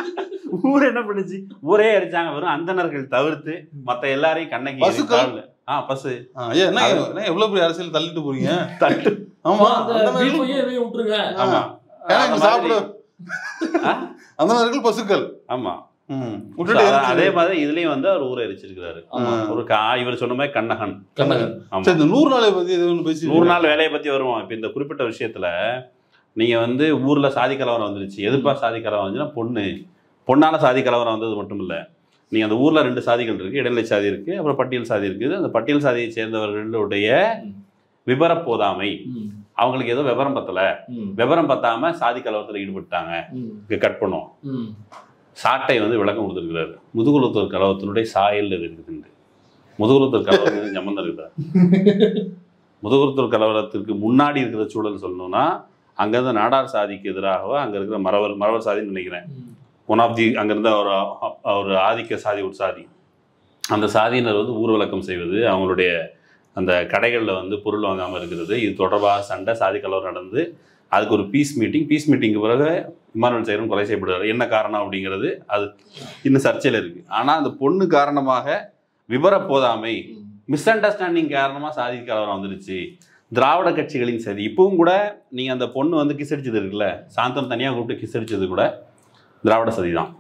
ஊர் என்ன பண்ணுச்சு ஊரே அடிச்சாங்க வெறும் அந்தணர்கள் தவிர்த்து மத்த எல்லாரையும் கண்ணகி பசுக்கள்? கால்ல. ஆ பசு ஆ, ஏன் என்ன என்ன எவ்வளவு பெரிய அரசியல் தள்ளிட்டு போறீங்க தட்டு ஆமா அந்த அந்த மாதிரி- பீஃபையும் இதையும் விட்டுருங்க ஆமா ஏன்னா அந்த இங்க மாதிரி- சாப்பிட ஆ? அந்த மாதிரி பசுக்கள் ஆமா ம். So, விட்டுட்டு அதான் எரிச்சு- அதே மாதிரி இதுலயும் வந்து அவர் ஊரை எரிச்சிருக்கிறாரு ஆமா ஒரு கா இவர் சொன்ன மாதிரி கண்ணகன் கண்ணகன் ஆமா சரி இந்த நூறு நாளை பத்தி எது ஒன்று பேசி நூறு நாள் வேலையை பத்தி வருவோம் இப்ப இந்த குறிப்பிட்ட விஷயத்துல நீங்க வந்து ஊர்ல சாதி கலவரம் வந்துருச்சு எதுப்பா சாதி கலவரம் வந்துச்சுன்னா பொண்ணு பொண்ணால சாதி கலவரம் வந்தது மட்டும் இல்ல நீங்க அந்த ஊர்ல ரெண்டு சாதிகள் இருக்கு இடைநிலை சாதி இருக்கு அப்புறம் பட்டியல் சாதி இருக்குது அந்த பட்டியல் சாதியை சேர்ந்தவர்களுடைய ம். விவர போதாமை ம், அவங்களுக்கு ஏதோ விவரம் பத்தல ம், விவரம் பத்தாம சாதி கலவரத்துல ஈடுபட்டாங்க ம், இங்க கட் பண்ணும் ம். சாட்டை வந்து விளக்கம் கொடுத்துருக்கிறாரு முதுகுலத்தூர் கலவரத்தினுடைய சாயல் இது இருக்குது முதுகுலத்தூர் கலவரத்துக்கு சம்மந்தம் இருக்குதா முதுகுலத்தூர் கலவரத்திற்கு முன்னாடி இருக்கிற சூழல் சொல்லணும்னா அங்கேருந்து நாடார் சாதிக்கு எதிராக அங்கே இருக்கிற மறவர் மறவர் சாதின்னு நினைக்கிறேன் ம். ஒன் ஆஃப் தி அங்கேருந்து ஒரு ஒரு ஆதிக்க சாதி ஒரு சாதி அந்த சாதியினர் வந்து ஊர்வலக்கம் செய்வது அவங்களுடைய அந்த கடைகளில் வந்து பொருள் வாங்காமல் இருக்கிறது இது தொடர்பாக சண்டை சாதி கலவரம் நடந்து அதுக்கு ஒரு பீஸ் மீட்டிங் பீஸ் மீட்டிங்க்கு பிறகு இமானுவல் சேகரன் கொலை செய்யப்படுறாரு என்ன காரணம் அப்படிங்கிறது அது இன்னும் சர்ச்சையில் இருக்குது ஆனால் அந்த பொண்ணு காரணமாக விவர போதாமை மிஸ் அண்டர்ஸ்டாண்டிங் காரணமாக சாதி கலவரம் வந்துருச்சு திராவிட கட்சிகளின் சதி இப்பவும் கூட நீங்கள் அந்த பொண்ணு வந்து கிஸ் அடிச்சது இருக்குல்ல சாந்தம் தனியாக கூப்பிட்டு கிஸ் அடிச்சது கூட திராவிட சதி தான்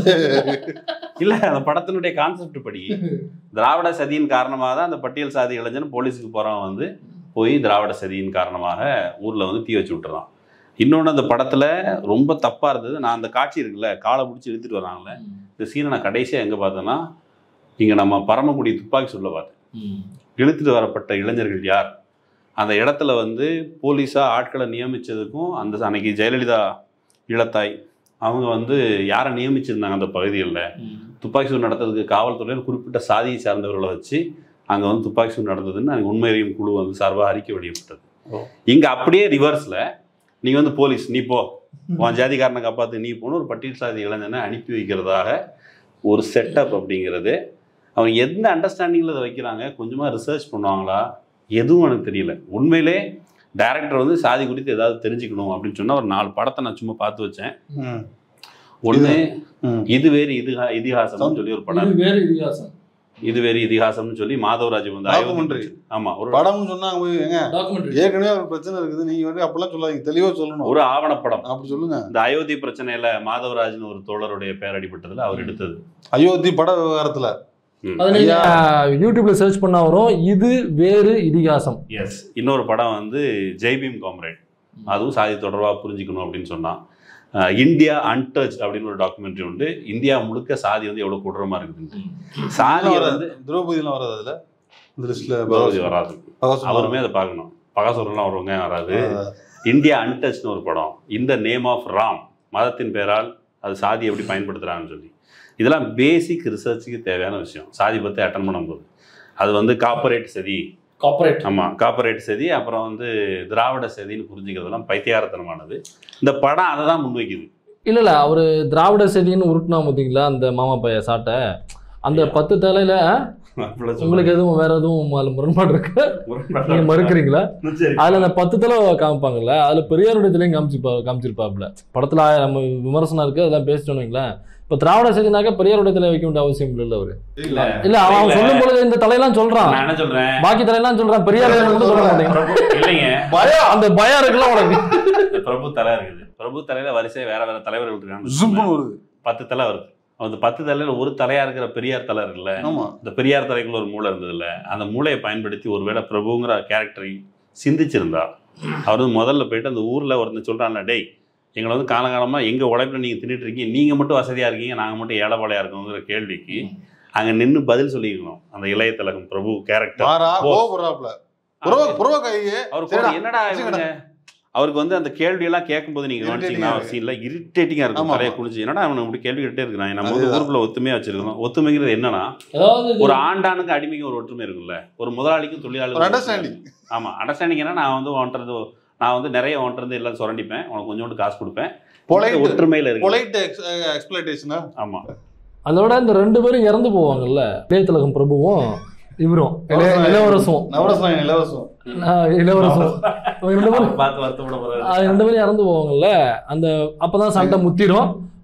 இல்லை அந்த படத்தினுடைய கான்செப்ட் படி திராவிட சதியின் காரணமாக தான் அந்த பட்டியல் சாதி இளைஞன் போலீஸுக்கு போகிறவன் வந்து போய் திராவிட சதியின் காரணமாக ஊரில் வந்து தீ வச்சு விட்டுறான் இன்னொன்று அந்த படத்தில் ரொம்ப தப்பாக இருந்தது நான் அந்த காட்சி இருக்குல்ல காலை பிடிச்சி இழுத்துட்டு வராங்கல்ல இந்த சீனை நான் கடைசியாக எங்கே பார்த்தேன்னா இங்கே நம்ம பரமக்குடி துப்பாக்கி சொல்ல பார்த்தேன் ம். இழுத்துட்டு வரப்பட்ட இளைஞர்கள் யார் அந்த இடத்துல வந்து போலீஸாக ஆட்களை நியமித்ததுக்கும் அந்த அன்னைக்கு ஜெயலலிதா இளத்தாய் அவங்க வந்து யாரை நியமிச்சிருந்தாங்க அந்த பகுதிகளில் ம். துப்பாக்கி சூடு நடத்துறதுக்கு காவல்துறையில் குறிப்பிட்ட சாதியை சார்ந்தவர்களை வச்சு அங்கே வந்து துப்பாக்கி சூடு நடந்ததுன்னு அங்கே உண்மை அறியும் குழு வந்து சார்பாக அறிக்கை வெளியிட்டது ஓ. இங்கே அப்படியே ரிவர்ஸில் நீங்கள் வந்து போலீஸ் நீ போ உன் ஜாதிக்காரனை காப்பாற்று நீ போன்னு ஒரு பட்டியல் சாதி இளைஞனை அனுப்பி வைக்கிறதாக ஒரு செட்டப் அப்படிங்கிறது அவங்க எந்த அண்டர்ஸ்டாண்டிங்கில் அதை வைக்கிறாங்க கொஞ்சமாக ரிசர்ச் பண்ணுவாங்களா எதுவும் எனக்கு தெரியல உண்மையிலே டைரக்டர் வந்து சாதி குறித்து ஏதாவது தெரிஞ்சுக்கணும் அப்படின்னு சொன்னால் ஒரு நாலு படத்தை நான் சும்மா பார்த்து வச்சேன் ம். ஒன்று ம். இது வேறு இதுகா இதிகாசம்னு சொல்லி ஒரு படம் இது வேறு இதிகாசம் இது வேறு இதிகாசம்னு சொல்லி மாதவராஜ் வந்து Documentary. அயோத்தி- ஆமா ஒரு படம்னு சொன்னாங்க போய் ஏங்க டாக்குமெண்ட்ரி ஏற்கனவே ஒரு பிரச்சனை இருக்குது நீங்க வந்து அப்பெல்லாம் சொல்லாதீங்க தெளிவா சொல்லணும் ஒரு ஆவணப்படம் அப்படி சொல்லுங்க இந்த அயோத்தி பிரச்சனையில மாதவராஜ்னு ஒரு தோழருடைய பெயர் அடிபட்டதுல அவர் எடுத்தது அயோத்தி பட விவகாரத்துல அதை நீங்க யூடியூப்ல சர்ச் பண்ணா வரும் இது வேறு இதிகாசம் எஸ் இன்னொரு படம் வந்து ஜெய்பீம் காம்ரேட் அதுவும் சாதி தொடர்பாக புரிஞ்சுக்கணும் அப்படின்னு சொன்னான் அஹ் இந்தியா அன்டச் அப்படின்னு ஒரு டாக்குமெண்ட்ரி உண்டு இந்தியா முழுக்க சாதி வந்து எவ்வளவு கொடூரமா இருக்குது சாதி வந்து திரௌபதிலாம் வராது அதுல இந்த லிஸ்ட்ல பகவதி வராது அவருமே அதை பார்க்கணும் பகாசுரெல்லாம் வருவாங்க வராது இந்தியா அன்டச்னு ஒரு படம் இந்த நேம் ஆஃப் ராம் மதத்தின் பெயரால் அது சாதி எப்படி பயன்படுத்துறாங்கன்னு சொல்லி இதெல்லாம் பேசிக் ரிசர்ச்சுக்கு தேவையான விஷயம் சாதி பற்றி அட்டன் பண்ணும்போது அது வந்து காப்பரேட் சதி கார்பரேட் ஆமாம் காப்பரேட் சதி அப்புறம் வந்து திராவிட சதின்னு புரிஞ்சுக்கிறதெல்லாம் பைத்தியாரத்தனமானது இந்த படம் அதை தான் முன்வைக்குது இல்ல இல்ல அவரு திராவிட செடின்னு உருட்டினா பார்த்தீங்களா அந்த மாமா பைய சாட்டை அந்த பத்து தலையில உங்களுக்கு எதுவும் வேற எதுவும் அதுல முரண்பாடு இருக்கு நீங்க மறுக்கிறீங்களா அதுல அந்த பத்து தலை காமிப்பாங்கல்ல அதுல பெரியாருடைய தலையும் காமிச்சிருப்பா காமிச்சிருப்பாப்ல படத்துல ஆய- நம்ம விமர்சனம் இருக்கு அதெல்லாம் பேசிட்டோம் வைங்களேன் இப்ப திராவிட செய்தினாக்க பெரியாருடைய தலை வைக்க வேண்டிய அவசியம் இல்ல அவரு இல்ல இல்ல அவன் அவன் சொல்லும் பொழுது இந்த தலையெல்லாம் சொல்றான் நான் என்ன சொல்றேன் பாக்கி தலையெல்லாம் சொல்றான் பெரியார் தலை மட்டும் சொல்ல மாட்டேங்க பிரபு இல்லைங்க பயம் அந்த பயம் இருக்குல்ல உனக்கு இந்த பிரபு தலை இருக்குது பிரபு தலையில வரிசை வேற வேற தலைவர்கள் இருக்காங்க ஜும்னு வருது பத்து தலை வருது அந்த பத்து தலையில ஒரு தலையா இருக்கிற பெரியார் தலை இருக்குல்ல ஆமா இந்த பெரியார் தலைக்குள்ள ஒரு மூளை இருந்ததுல்ல அந்த மூளையை பயன்படுத்தி ஒருவேளை பிரபுங்கிற கேரக்டரை சிந்திச்சிருந்தா அவர் வந்து முதல்ல போயிட்டு அந்த ஊர்ல ஒருத்தன் சொல்றான்ல டேய் எங்களை வந்து காலகாலமா எங்க உழைப்புல நீங்க தின்னுட்டு இருக்கீங்க நீங்க மட்டும் வசதியா இருக்கீங்க நாங்க மட்டும் ஏழைப்பாளையா இருக்கோங்கிற கேள்விக்கு அங்க நின்னு பதில் சொல்லிக்கணும் அந்த இளைய திலகம் பிரபு கேரக்டர் மாறா ஓ. கோபுறாப்ல புறவ புறவ கையே அவர் சரிடா, கூட என்னடா இவங்க அவருக்கு வந்து அந்த கேள்வி எல்லாம் கேட்கும்போது நீங்க Irritating-ஆ கவனிச்சீங்கன்னா இருக்கு. சீன்ல இரிட்டேட்டிங்கா இருக்கும் ஆமா, தலையை ஆமா. குளிச்சு என்னடா அவனை இப்படி கேள்வி கேட்டே இருக்கிறான் நம்ம வந்து அதேதான். ஊருக்குள்ள ஒத்துமையா வச்சிருக்கோம் ஒத்துமைங்கிறது என்னன்னா அதாவது இது- ஒரு ஆண்டானுக்கு அடிமைக்கும் ஒரு ஒற்றுமை இருக்குல்ல ஒரு முதலாளிக்கும் ஒரு தொழிலாளிக்கும் அண்டர்ஸ்டாண்டிங் ஆமா அண்டர்ஸ்டாண்டிங் என்ன நான் வந்து ஒன்றது நான் வந்து நிறைய ஒன்றது எல்லாம் சுரண்டிப்பேன் உனக்கு கொஞ்சோண்டு காசு கொடுப்பேன் பொலைட் ஒற்றுமையில இருக்கு பொலைட் எக்ஸ்பிளேஷனா ஆமா அதோட இந்த ரெண்டு பேரும் இறந்து போவாங்கல்ல இளையதிலகம் பிரபுவும் இவரும் இளைய- இளவரசும் நவரசம் இலவசம் ஆஹ் இளவரசும் இவங்க ரெண்டு பேரும் பார்த்து வருத்தப்பட போறாரு அது ரெண்டு பேரும் இறந்து போவாங்கல்ல அந்த அப்பதான் சண்டை முத்திரும்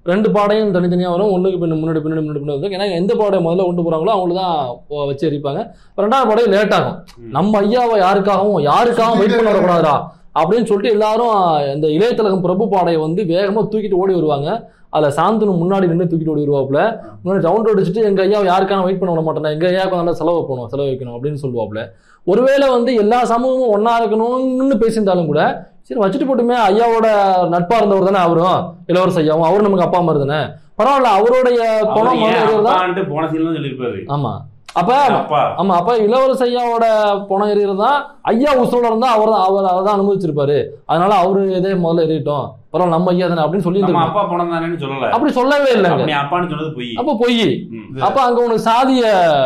ரெண்டு பாடையும் தனித்தனியாக வரும் ஒன்றுக்கு பின்ன முன்னாடி பின்னாடி முன்னாடி பின்னாடி வரும் ஏன்னா எந்த பாடையை முதல்ல கொண்டு போகிறாங்களோ அவங்கள தான் வச்சு எரிப்பாங்க ரெண்டாவது பாடை லேட் ஆகும் ம். நம்ம ஐயாவை யாருக்காகவும் யாருக்காகவும் வெயிட் பண்ண வரக்கூடாதுடா அப்படின்னு சொல்லிட்டு எல்லாரும் இந்த இளையதலகம் பிரபு பாடையை வந்து வேகமாக தூக்கிட்டு ஓடி வருவாங்க அதில் சாந்தனு முன்னாடி நின்று தூக்கிட்டு ஓடி வருவாப்புல முன்னாடி ரவுண்ட் அடிச்சுட்டு எங்கள் ஐயா யாருக்கான வெயிட் பண்ண விட மாட்டேன் எங்கள் ஐயாவுக்கு நல்லா செலவு வைக்கணும் செலவு வைக்கணும் அப்படின்னு சொல்லுவாப்புல ஒருவேளை வந்து எல்லா சமூகமும் ஒன்றா இருக்கணும்னு பேசியிருந்தாலும் கூட சரி வச்சுட்டு போட்டுமே ஐயாவோட நட்பா இருந்தவர் தானே அவரும் இளவரச ஐயாவும் அவரும் நமக்கு அப்பா மாதிரி தானே பரவாயில்ல அவருடைய பணம் அவர் ஏன் முதல்ல தான் அப்பான்ட்டு போன சீன்ல சொல்லியிருப்பாரு ஆமா அப்ப அப்பா ஆமா அப்ப இளவரச ஐயாவோட பணம் எறிகிறது தான் ஐயா உசுரோட இருந்தா அவர் தான் அவர் அதை தான் அனுபவிச்சிருப்பாரு அதனால அவரு இதே முதல்ல எறியட்டும் பரவாயில்ல நம்ம ஐயா தானே அப்படின்னு சொல்லி நம்ம அப்பா பணம் தானேன்னு சொல்லல அப்படி சொல்லவே இல்லைங்க அப்ப நீ அப்பான்னு சொன்னது பொய் அப்ப பொய் ம். அப்ப அங்க உனக்கு சாதிய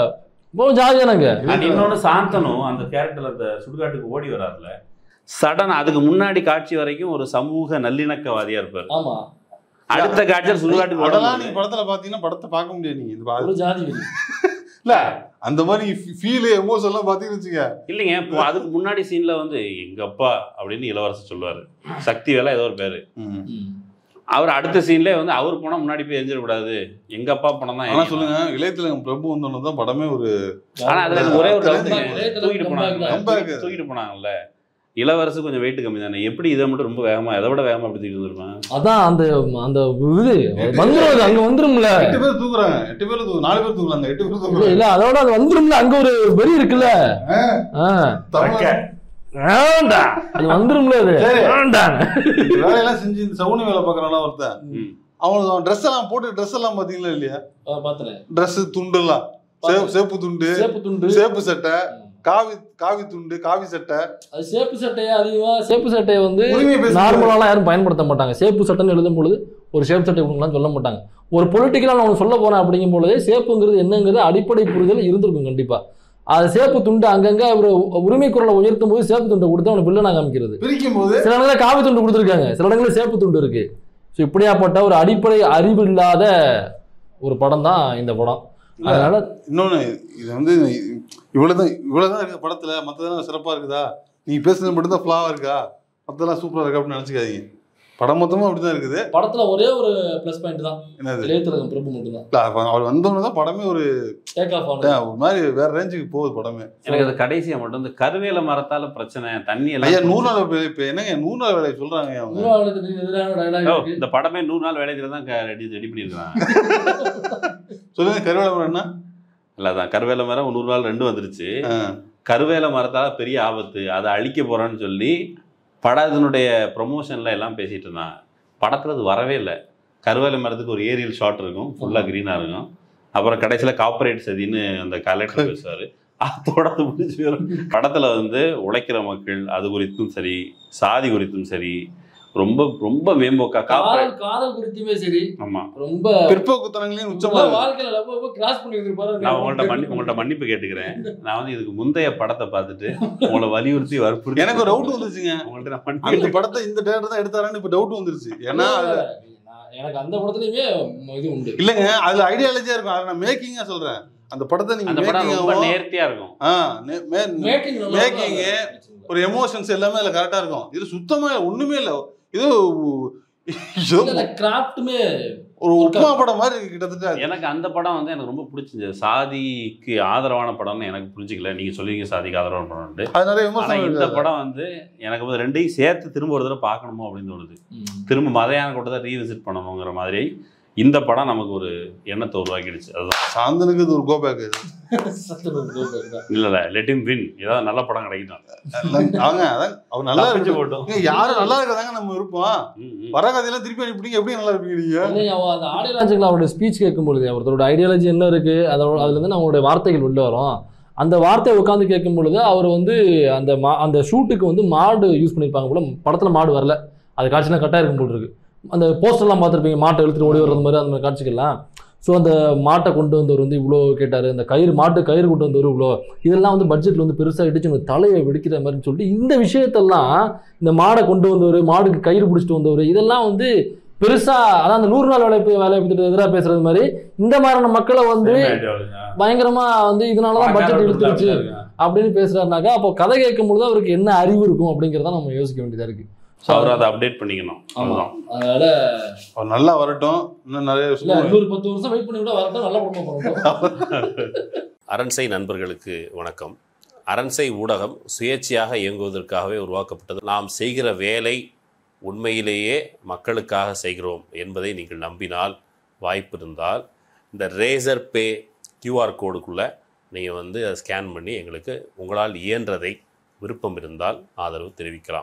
இப்போ ஜாதி தானங்க அண்ட் இன்னொன்னு சாந்தனும் அந்த கேரக்டர்ல அந்த சுடுகாட்டுக்கு ஓடி வராருல சடன் அதுக்கு முன்னாடி காட்சி வரைக்கும் ஒரு சமூக நல்லிணக்கவாதியா இருப்பாரு ஆமா அடுத்த காட்சியில் சுடுகாட்டுக்கு அதெல்லாம் ஓடும்போது நீங்க படத்துல பாத்தீங்கன்னா படத்தை பார்க்க முடியாது நீங்க இந்த பா- ஒரு ஜாதி வெறி. இல்ல அந்த மாதிரி ஃபீல் எமோஷன் எல்லாம் பாத்தீங்கன்னு வச்சுக்க இல்லைங்க இப்போ அதுக்கு முன்னாடி சீன்ல வந்து எங்க அப்பா அப்படின்னு இளவரசர் சொல்லுவாரு சக்தி வேலை ஏதோ ஒரு பேரு ம். ம். அவர் அடுத்த சீன்ல வந்து அவர் பணம் முன்னாடி போய் எரிஞ்சிடக்கூடாது எங்க அப்பா பணம் தான் ஆனா எரியணும். சொல்லுங்க இளையத்திலகம் பிரபு வந்தோன்னு தான் படமே ஒரு ஆனா அதுல எனக்கு ஒரே ஒரு doubt Comeback, ங்க. comeback தூக்கிட்டு தான். போனாங்கல்ல Comeback. தூக்கி- தூக்கிட்டு போனாங்கல்ல இளவரசு கொஞ்சம் வெயிட் கம்மி தானே எப்படி இதை மட்டும் ரொம்ப வேகமா எதை விட வேகமா அப்படி தூக்கிட்டு வந்திருப்பான் அதான் அந்த அந்த இது வந்துரும் அது அங்க வந்துரும்ல எட்டு பேர் தூக்குறாங்க எட்டு பேர் தூக்கு நாலு பேர் தூக்குறாங்க எட்டு பேர் இல்ல, தூக்குறாங்க இல்ல அதோட அது வந்துரும்ல அங்க ஒரு வெறி இருக்குல்ல ஆ. தமிழ்ல வேண்டாம் அது வந்துரும்ல அது சரி. வேண்டாம் இந்த வேலையெல்லாம் செஞ்சு இந்த சவுனி வேலை பார்க்கறானா ஒருத்தன் ம். அவனுக்கு ட்ரெஸ் எல்லாம் போட்டு ட்ரெஸ் எல்லாம் பாத்தீங்களா இல்லையா பாத்தல ட்ரெஸ் துண்டு எல்லாம் சேப்பு சேப்பு துண்டு சேப்பு துண்டு சேப்பு சட்டை காவி காவி துண்டு காவி சட்டை அது சேப்பு சட்டையை அதிகமா சேப்பு சட்டையை வந்து உரிமை பேசுறது. நார்மலாலாம் யாரும் பயன்படுத்த மாட்டாங்க சேப்பு சட்டைன்னு எழுதும் பொழுது ஒரு சேப்பு சட்டை கொடுக்கலாம் சொல்ல மாட்டாங்க ஒரு பொலிட்டிக்கலாக நான் ஒன்று சொல்ல போறேன் அப்படிங்கும் பொழுதே சேப்புங்கிறது என்னங்கிறது அடிப்படை புரிதல் இருந்திருக்கும் கண்டிப்பா அது சேப்பு துண்டு அங்கங்க ஒரு உரிமை குரலை உயர்த்தும் போது சேப்பு துண்டை கொடுத்து அவனை வில்லனா காமிக்கிறது பிரிக்கும் போது சில இடங்களில் காவி துண்டு கொடுத்துருக்காங்க சில இடங்களில் சேப்பு துண்டு இருக்கு ஸோ இப்படியாப்பட்ட ஒரு அடிப்படை அறிவு இல்லாத ஒரு படம் தான் இந்த படம் அதனால இன்னொன்னு இது வந்து இவ்வளவுதான் இவ்வளவுதான் இருக்கு படத்துல மத்ததெல்லாம் சிறப்பா இருக்குதா நீங்க பேசுறது மட்டும்தான் ஃபிளாவா இருக்கா மத்ததெல்லாம் சூப்பரா இருக்கு அப்படின்னு நினைச்சுக்காதீங்க படம் மொத்தமும் அப்படிதான் இருக்குது படத்துல ஒரே ஒரு ப்ளஸ் பாயிண்ட் தான் என்னது இளையத்திலகம் பிரபு மட்டும்தான் இல்ல, அப்ப அவர் வந்தோன்னு தான் படமே ஒரு டேக் ஆஃப் ஆனது ஒரு மாதிரி வேற ரேஞ்சுக்கு போகுது படமே எனக்கு அது கடைசியா மட்டும் இந்த கருவேல மரத்தால பிரச்சனை தண்ணி ஐயா எல்லாம் நூறு நாள் வேலை இப்ப என்னங்க நூறு நாள் வேலையை சொல்றாங்க அவங்க நூறாவதுக்கு எதிரான dialogue ஓ, இருக்கு. இந்த படமே நூறு நாள் வேலையில தான் ரெடி ரெடி பண்ணியிருக்காங்க சொல்லுங்க கருவேலம் என்ன இல்ல அதான் கருவேல மரம் நூறு நாள் ரெண்டு வந்துருச்சு ஆ. கருவேல மரத்தால பெரிய ஆபத்து அதை அழிக்க போறோன்னு சொல்லி படத்தினுடைய ப்ரொமோஷன்ல எல்லாம் பேசிட்டு இருந்தாங்க படத்துல அது வரவே இல்லை கருவேல மரத்துக்கு ஒரு ஏரியல் ஷாட் இருக்கும் ஃபுல்லா கிரீனா இருக்கும் அப்புறம் கடைசியில காப்பரேட் சதின்னு அந்த கலெக்டர் பேசுவாரு அதோட அது முடிஞ்சு போயிரும். படத்துல வந்து உழைக்கிற மக்கள் அது குறித்தும் சரி சாதி குறித்தும் சரி ரொம்ப ரொம்ப மேம்போக்கா காப்பரேட் காதல் காதல் குறித்துமே சரி ஆமா ரொம்ப பிற்போக்குத்தனங்களையும் உச்சமா ரொம்ப இருக்கு. வாழ்க்கையில ரொம்ப கிராஸ் பண்ணி வச்சிருப்பாரு நான் உங்கள்ட்ட மன்னி உங்கள்ட்ட மன்னிப்பு கேட்டுக்கிறேன் நான் வந்து இதுக்கு முந்தைய படத்தை பார்த்துட்டு உங்களை வலியுறுத்தி வற்புறுத்தி எனக்கு ஒரு டவுட் வந்துச்சுங்க உங்கள்ட்ட நான் மன்னிப்பு அந்த படத்தை இந்த டேரக்டர் தான் எடுத்தாரான்னு இப்ப டவுட் வந்துருச்சு ஏன்னா அது- நான் எனக்கு அந்த படத்துலயுமே இது உண்டு இல்லங்க அதுல ஐடியாலஜியா இருக்கும் அதை நான் மேக்கிங்கா சொல்றேன் அந்த படத்தை நீங்க அந்த படம் ரொம்ப மேக்கிங்காவும் நேர்த்தியா இருக்கும் மேக்கிங் Making, ஒரு எமோஷன்ஸ் எல்லாமே அதுல கரெக்டா இருக்கும் இது சுத்தமா இல்ல, ஒண்ணுமே இல்ல இது ஏதோ கிராஃப்ட்டுமே ஒரு உப்புமா படம் மாதிரி இருக்கு கிட்டத்தட்ட அது. எனக்கு அந்த படம் வந்து எனக்கு ரொம்ப பிடிச்சிருந்தது சாதிக்கு ஆதரவான படம்னு எனக்கு புரிஞ்சுக்கல நீங்க சொல்லுவீங்க சாதிக்கு ஆதரவான படம்ட்டு அது நிறைய ஆனா விமர்சனம் இந்த இருக்கு. படம் வந்து எனக்கு வந்து ரெண்டையும் சேர்த்து திரும்ப ஒரு தடவை பார்க்கணுமோ அப்படின்னு தோணுது திரும்ப மதையான கூட்டத்தை ரீவிசிட் பண்ணணுங்கிற மாதிரி இந்த படம் நமக்கு ஒரு எண்ணத்தை உருவாக்கிடுச்சு அதுதான் சாந்தனுக்கு இது ஒரு கோபேக் இல்ல இல்ல லெட் இம் வின் ஏதாவது நல்ல படம் கிடைக்கணும் அவங்க அதான் அவர் நல்லா தப்பிச்சு இருக்கு போட்டோம் ஏங்க, யாரும் நல்லா இருக்கதாங்க நம்ம இருப்போம் ம், ம். வர கதையெல்லாம் திருப்பி அனுப்பிட்டீங்க எப்படி நல்லா இருப்பீங்க நீங்க அந்த ஆடியோ லான்ச்சுக்கு அவருடைய ஸ்பீச் கேட்கும் பொழுது ஒருத்தரோட ஐடியாலஜி என்ன இருக்கு அதோட அதுல இருந்து அவங்களுடைய வார்த்தைகள் உள்ள வரும் அந்த வார்த்தையை உட்காந்து கேட்கும் பொழுது அவர் வந்து அந்த மா அந்த ஷூட்டுக்கு வந்து மாடு யூஸ் பண்ணியிருப்பாங்க போல படத்துல மாடு வரல அது காட்சிலாம் கட்டாக இருக்கும் போல் இருக்கு அந்த போஸ்டர்லாம் பார்த்துருப்பீங்க மாட்டை இழுத்துட்டு ஓடி வர்றது மாதிரி அந்த மாதிரி காட்சிகள்லாம் ஸோ அந்த மாட்டை கொண்டு வந்தவர் வந்து இவ்வளோ கேட்டார் அந்த கயிறு மாட்டு கயிறு கொண்டு வந்தவர் இவ்வளோ இதெல்லாம் வந்து பட்ஜெட்டில் வந்து பெருசாக இடிச்சு உங்க தலையை வெடிக்கிற மாதிரின்னு சொல்லிட்டு இந்த விஷயத்தெல்லாம் இந்த மாடை கொண்டு வந்தவர் மாடுக்கு கயிறு பிடிச்சிட்டு வந்தவர் இதெல்லாம் வந்து பெருசா அதான் அந்த நூறு நாள் வேலை வேலை எதிராக பேசுறது மாதிரி இந்த மாதிரியான மக்களை வந்து Same ideology, ஆ. பயங்கரமா வந்து இதனாலதான் பட்ஜெட் இழுத்துருச்சு அப்படின்னு பேசுறாருனாக்கா அப்போ கதை கேட்கும் பொழுது அவருக்கு என்ன அறிவு இருக்கும் அப்படிங்கிறத நம்ம யோசிக்க வேண்டியதா இருக்கு அவர் அதை அப்டேட் பண்ணிக்கணும் ஆமா அவ்வளவுதான். அதனால அவர் நல்லா வரட்டும் இன்னும் நிறைய இல்ல விஷயம் இன்னொரு பத்து வருஷம் வெயிட் பண்ணி கூட வரட்டும் நல்ல படமா பண்ணட்டும் அரண்சை நண்பர்களுக்கு வணக்கம் அரண்சை ஊடகம் சுயேட்சையாக இயங்குவதற்காகவே உருவாக்கப்பட்டது நாம் செய்கிற வேலை உண்மையிலேயே மக்களுக்காக செய்கிறோம் என்பதை நீங்கள் நம்பினால் வாய்ப்பு இருந்தால் இந்த ரேசர் பே கியூஆர் கோடுக்குள்ளே நீங்கள் வந்து அதை ஸ்கேன் பண்ணி எங்களுக்கு உங்களால் இயன்றதை விருப்பம் இருந்தால் ஆதரவு தெரிவிக்கலாம்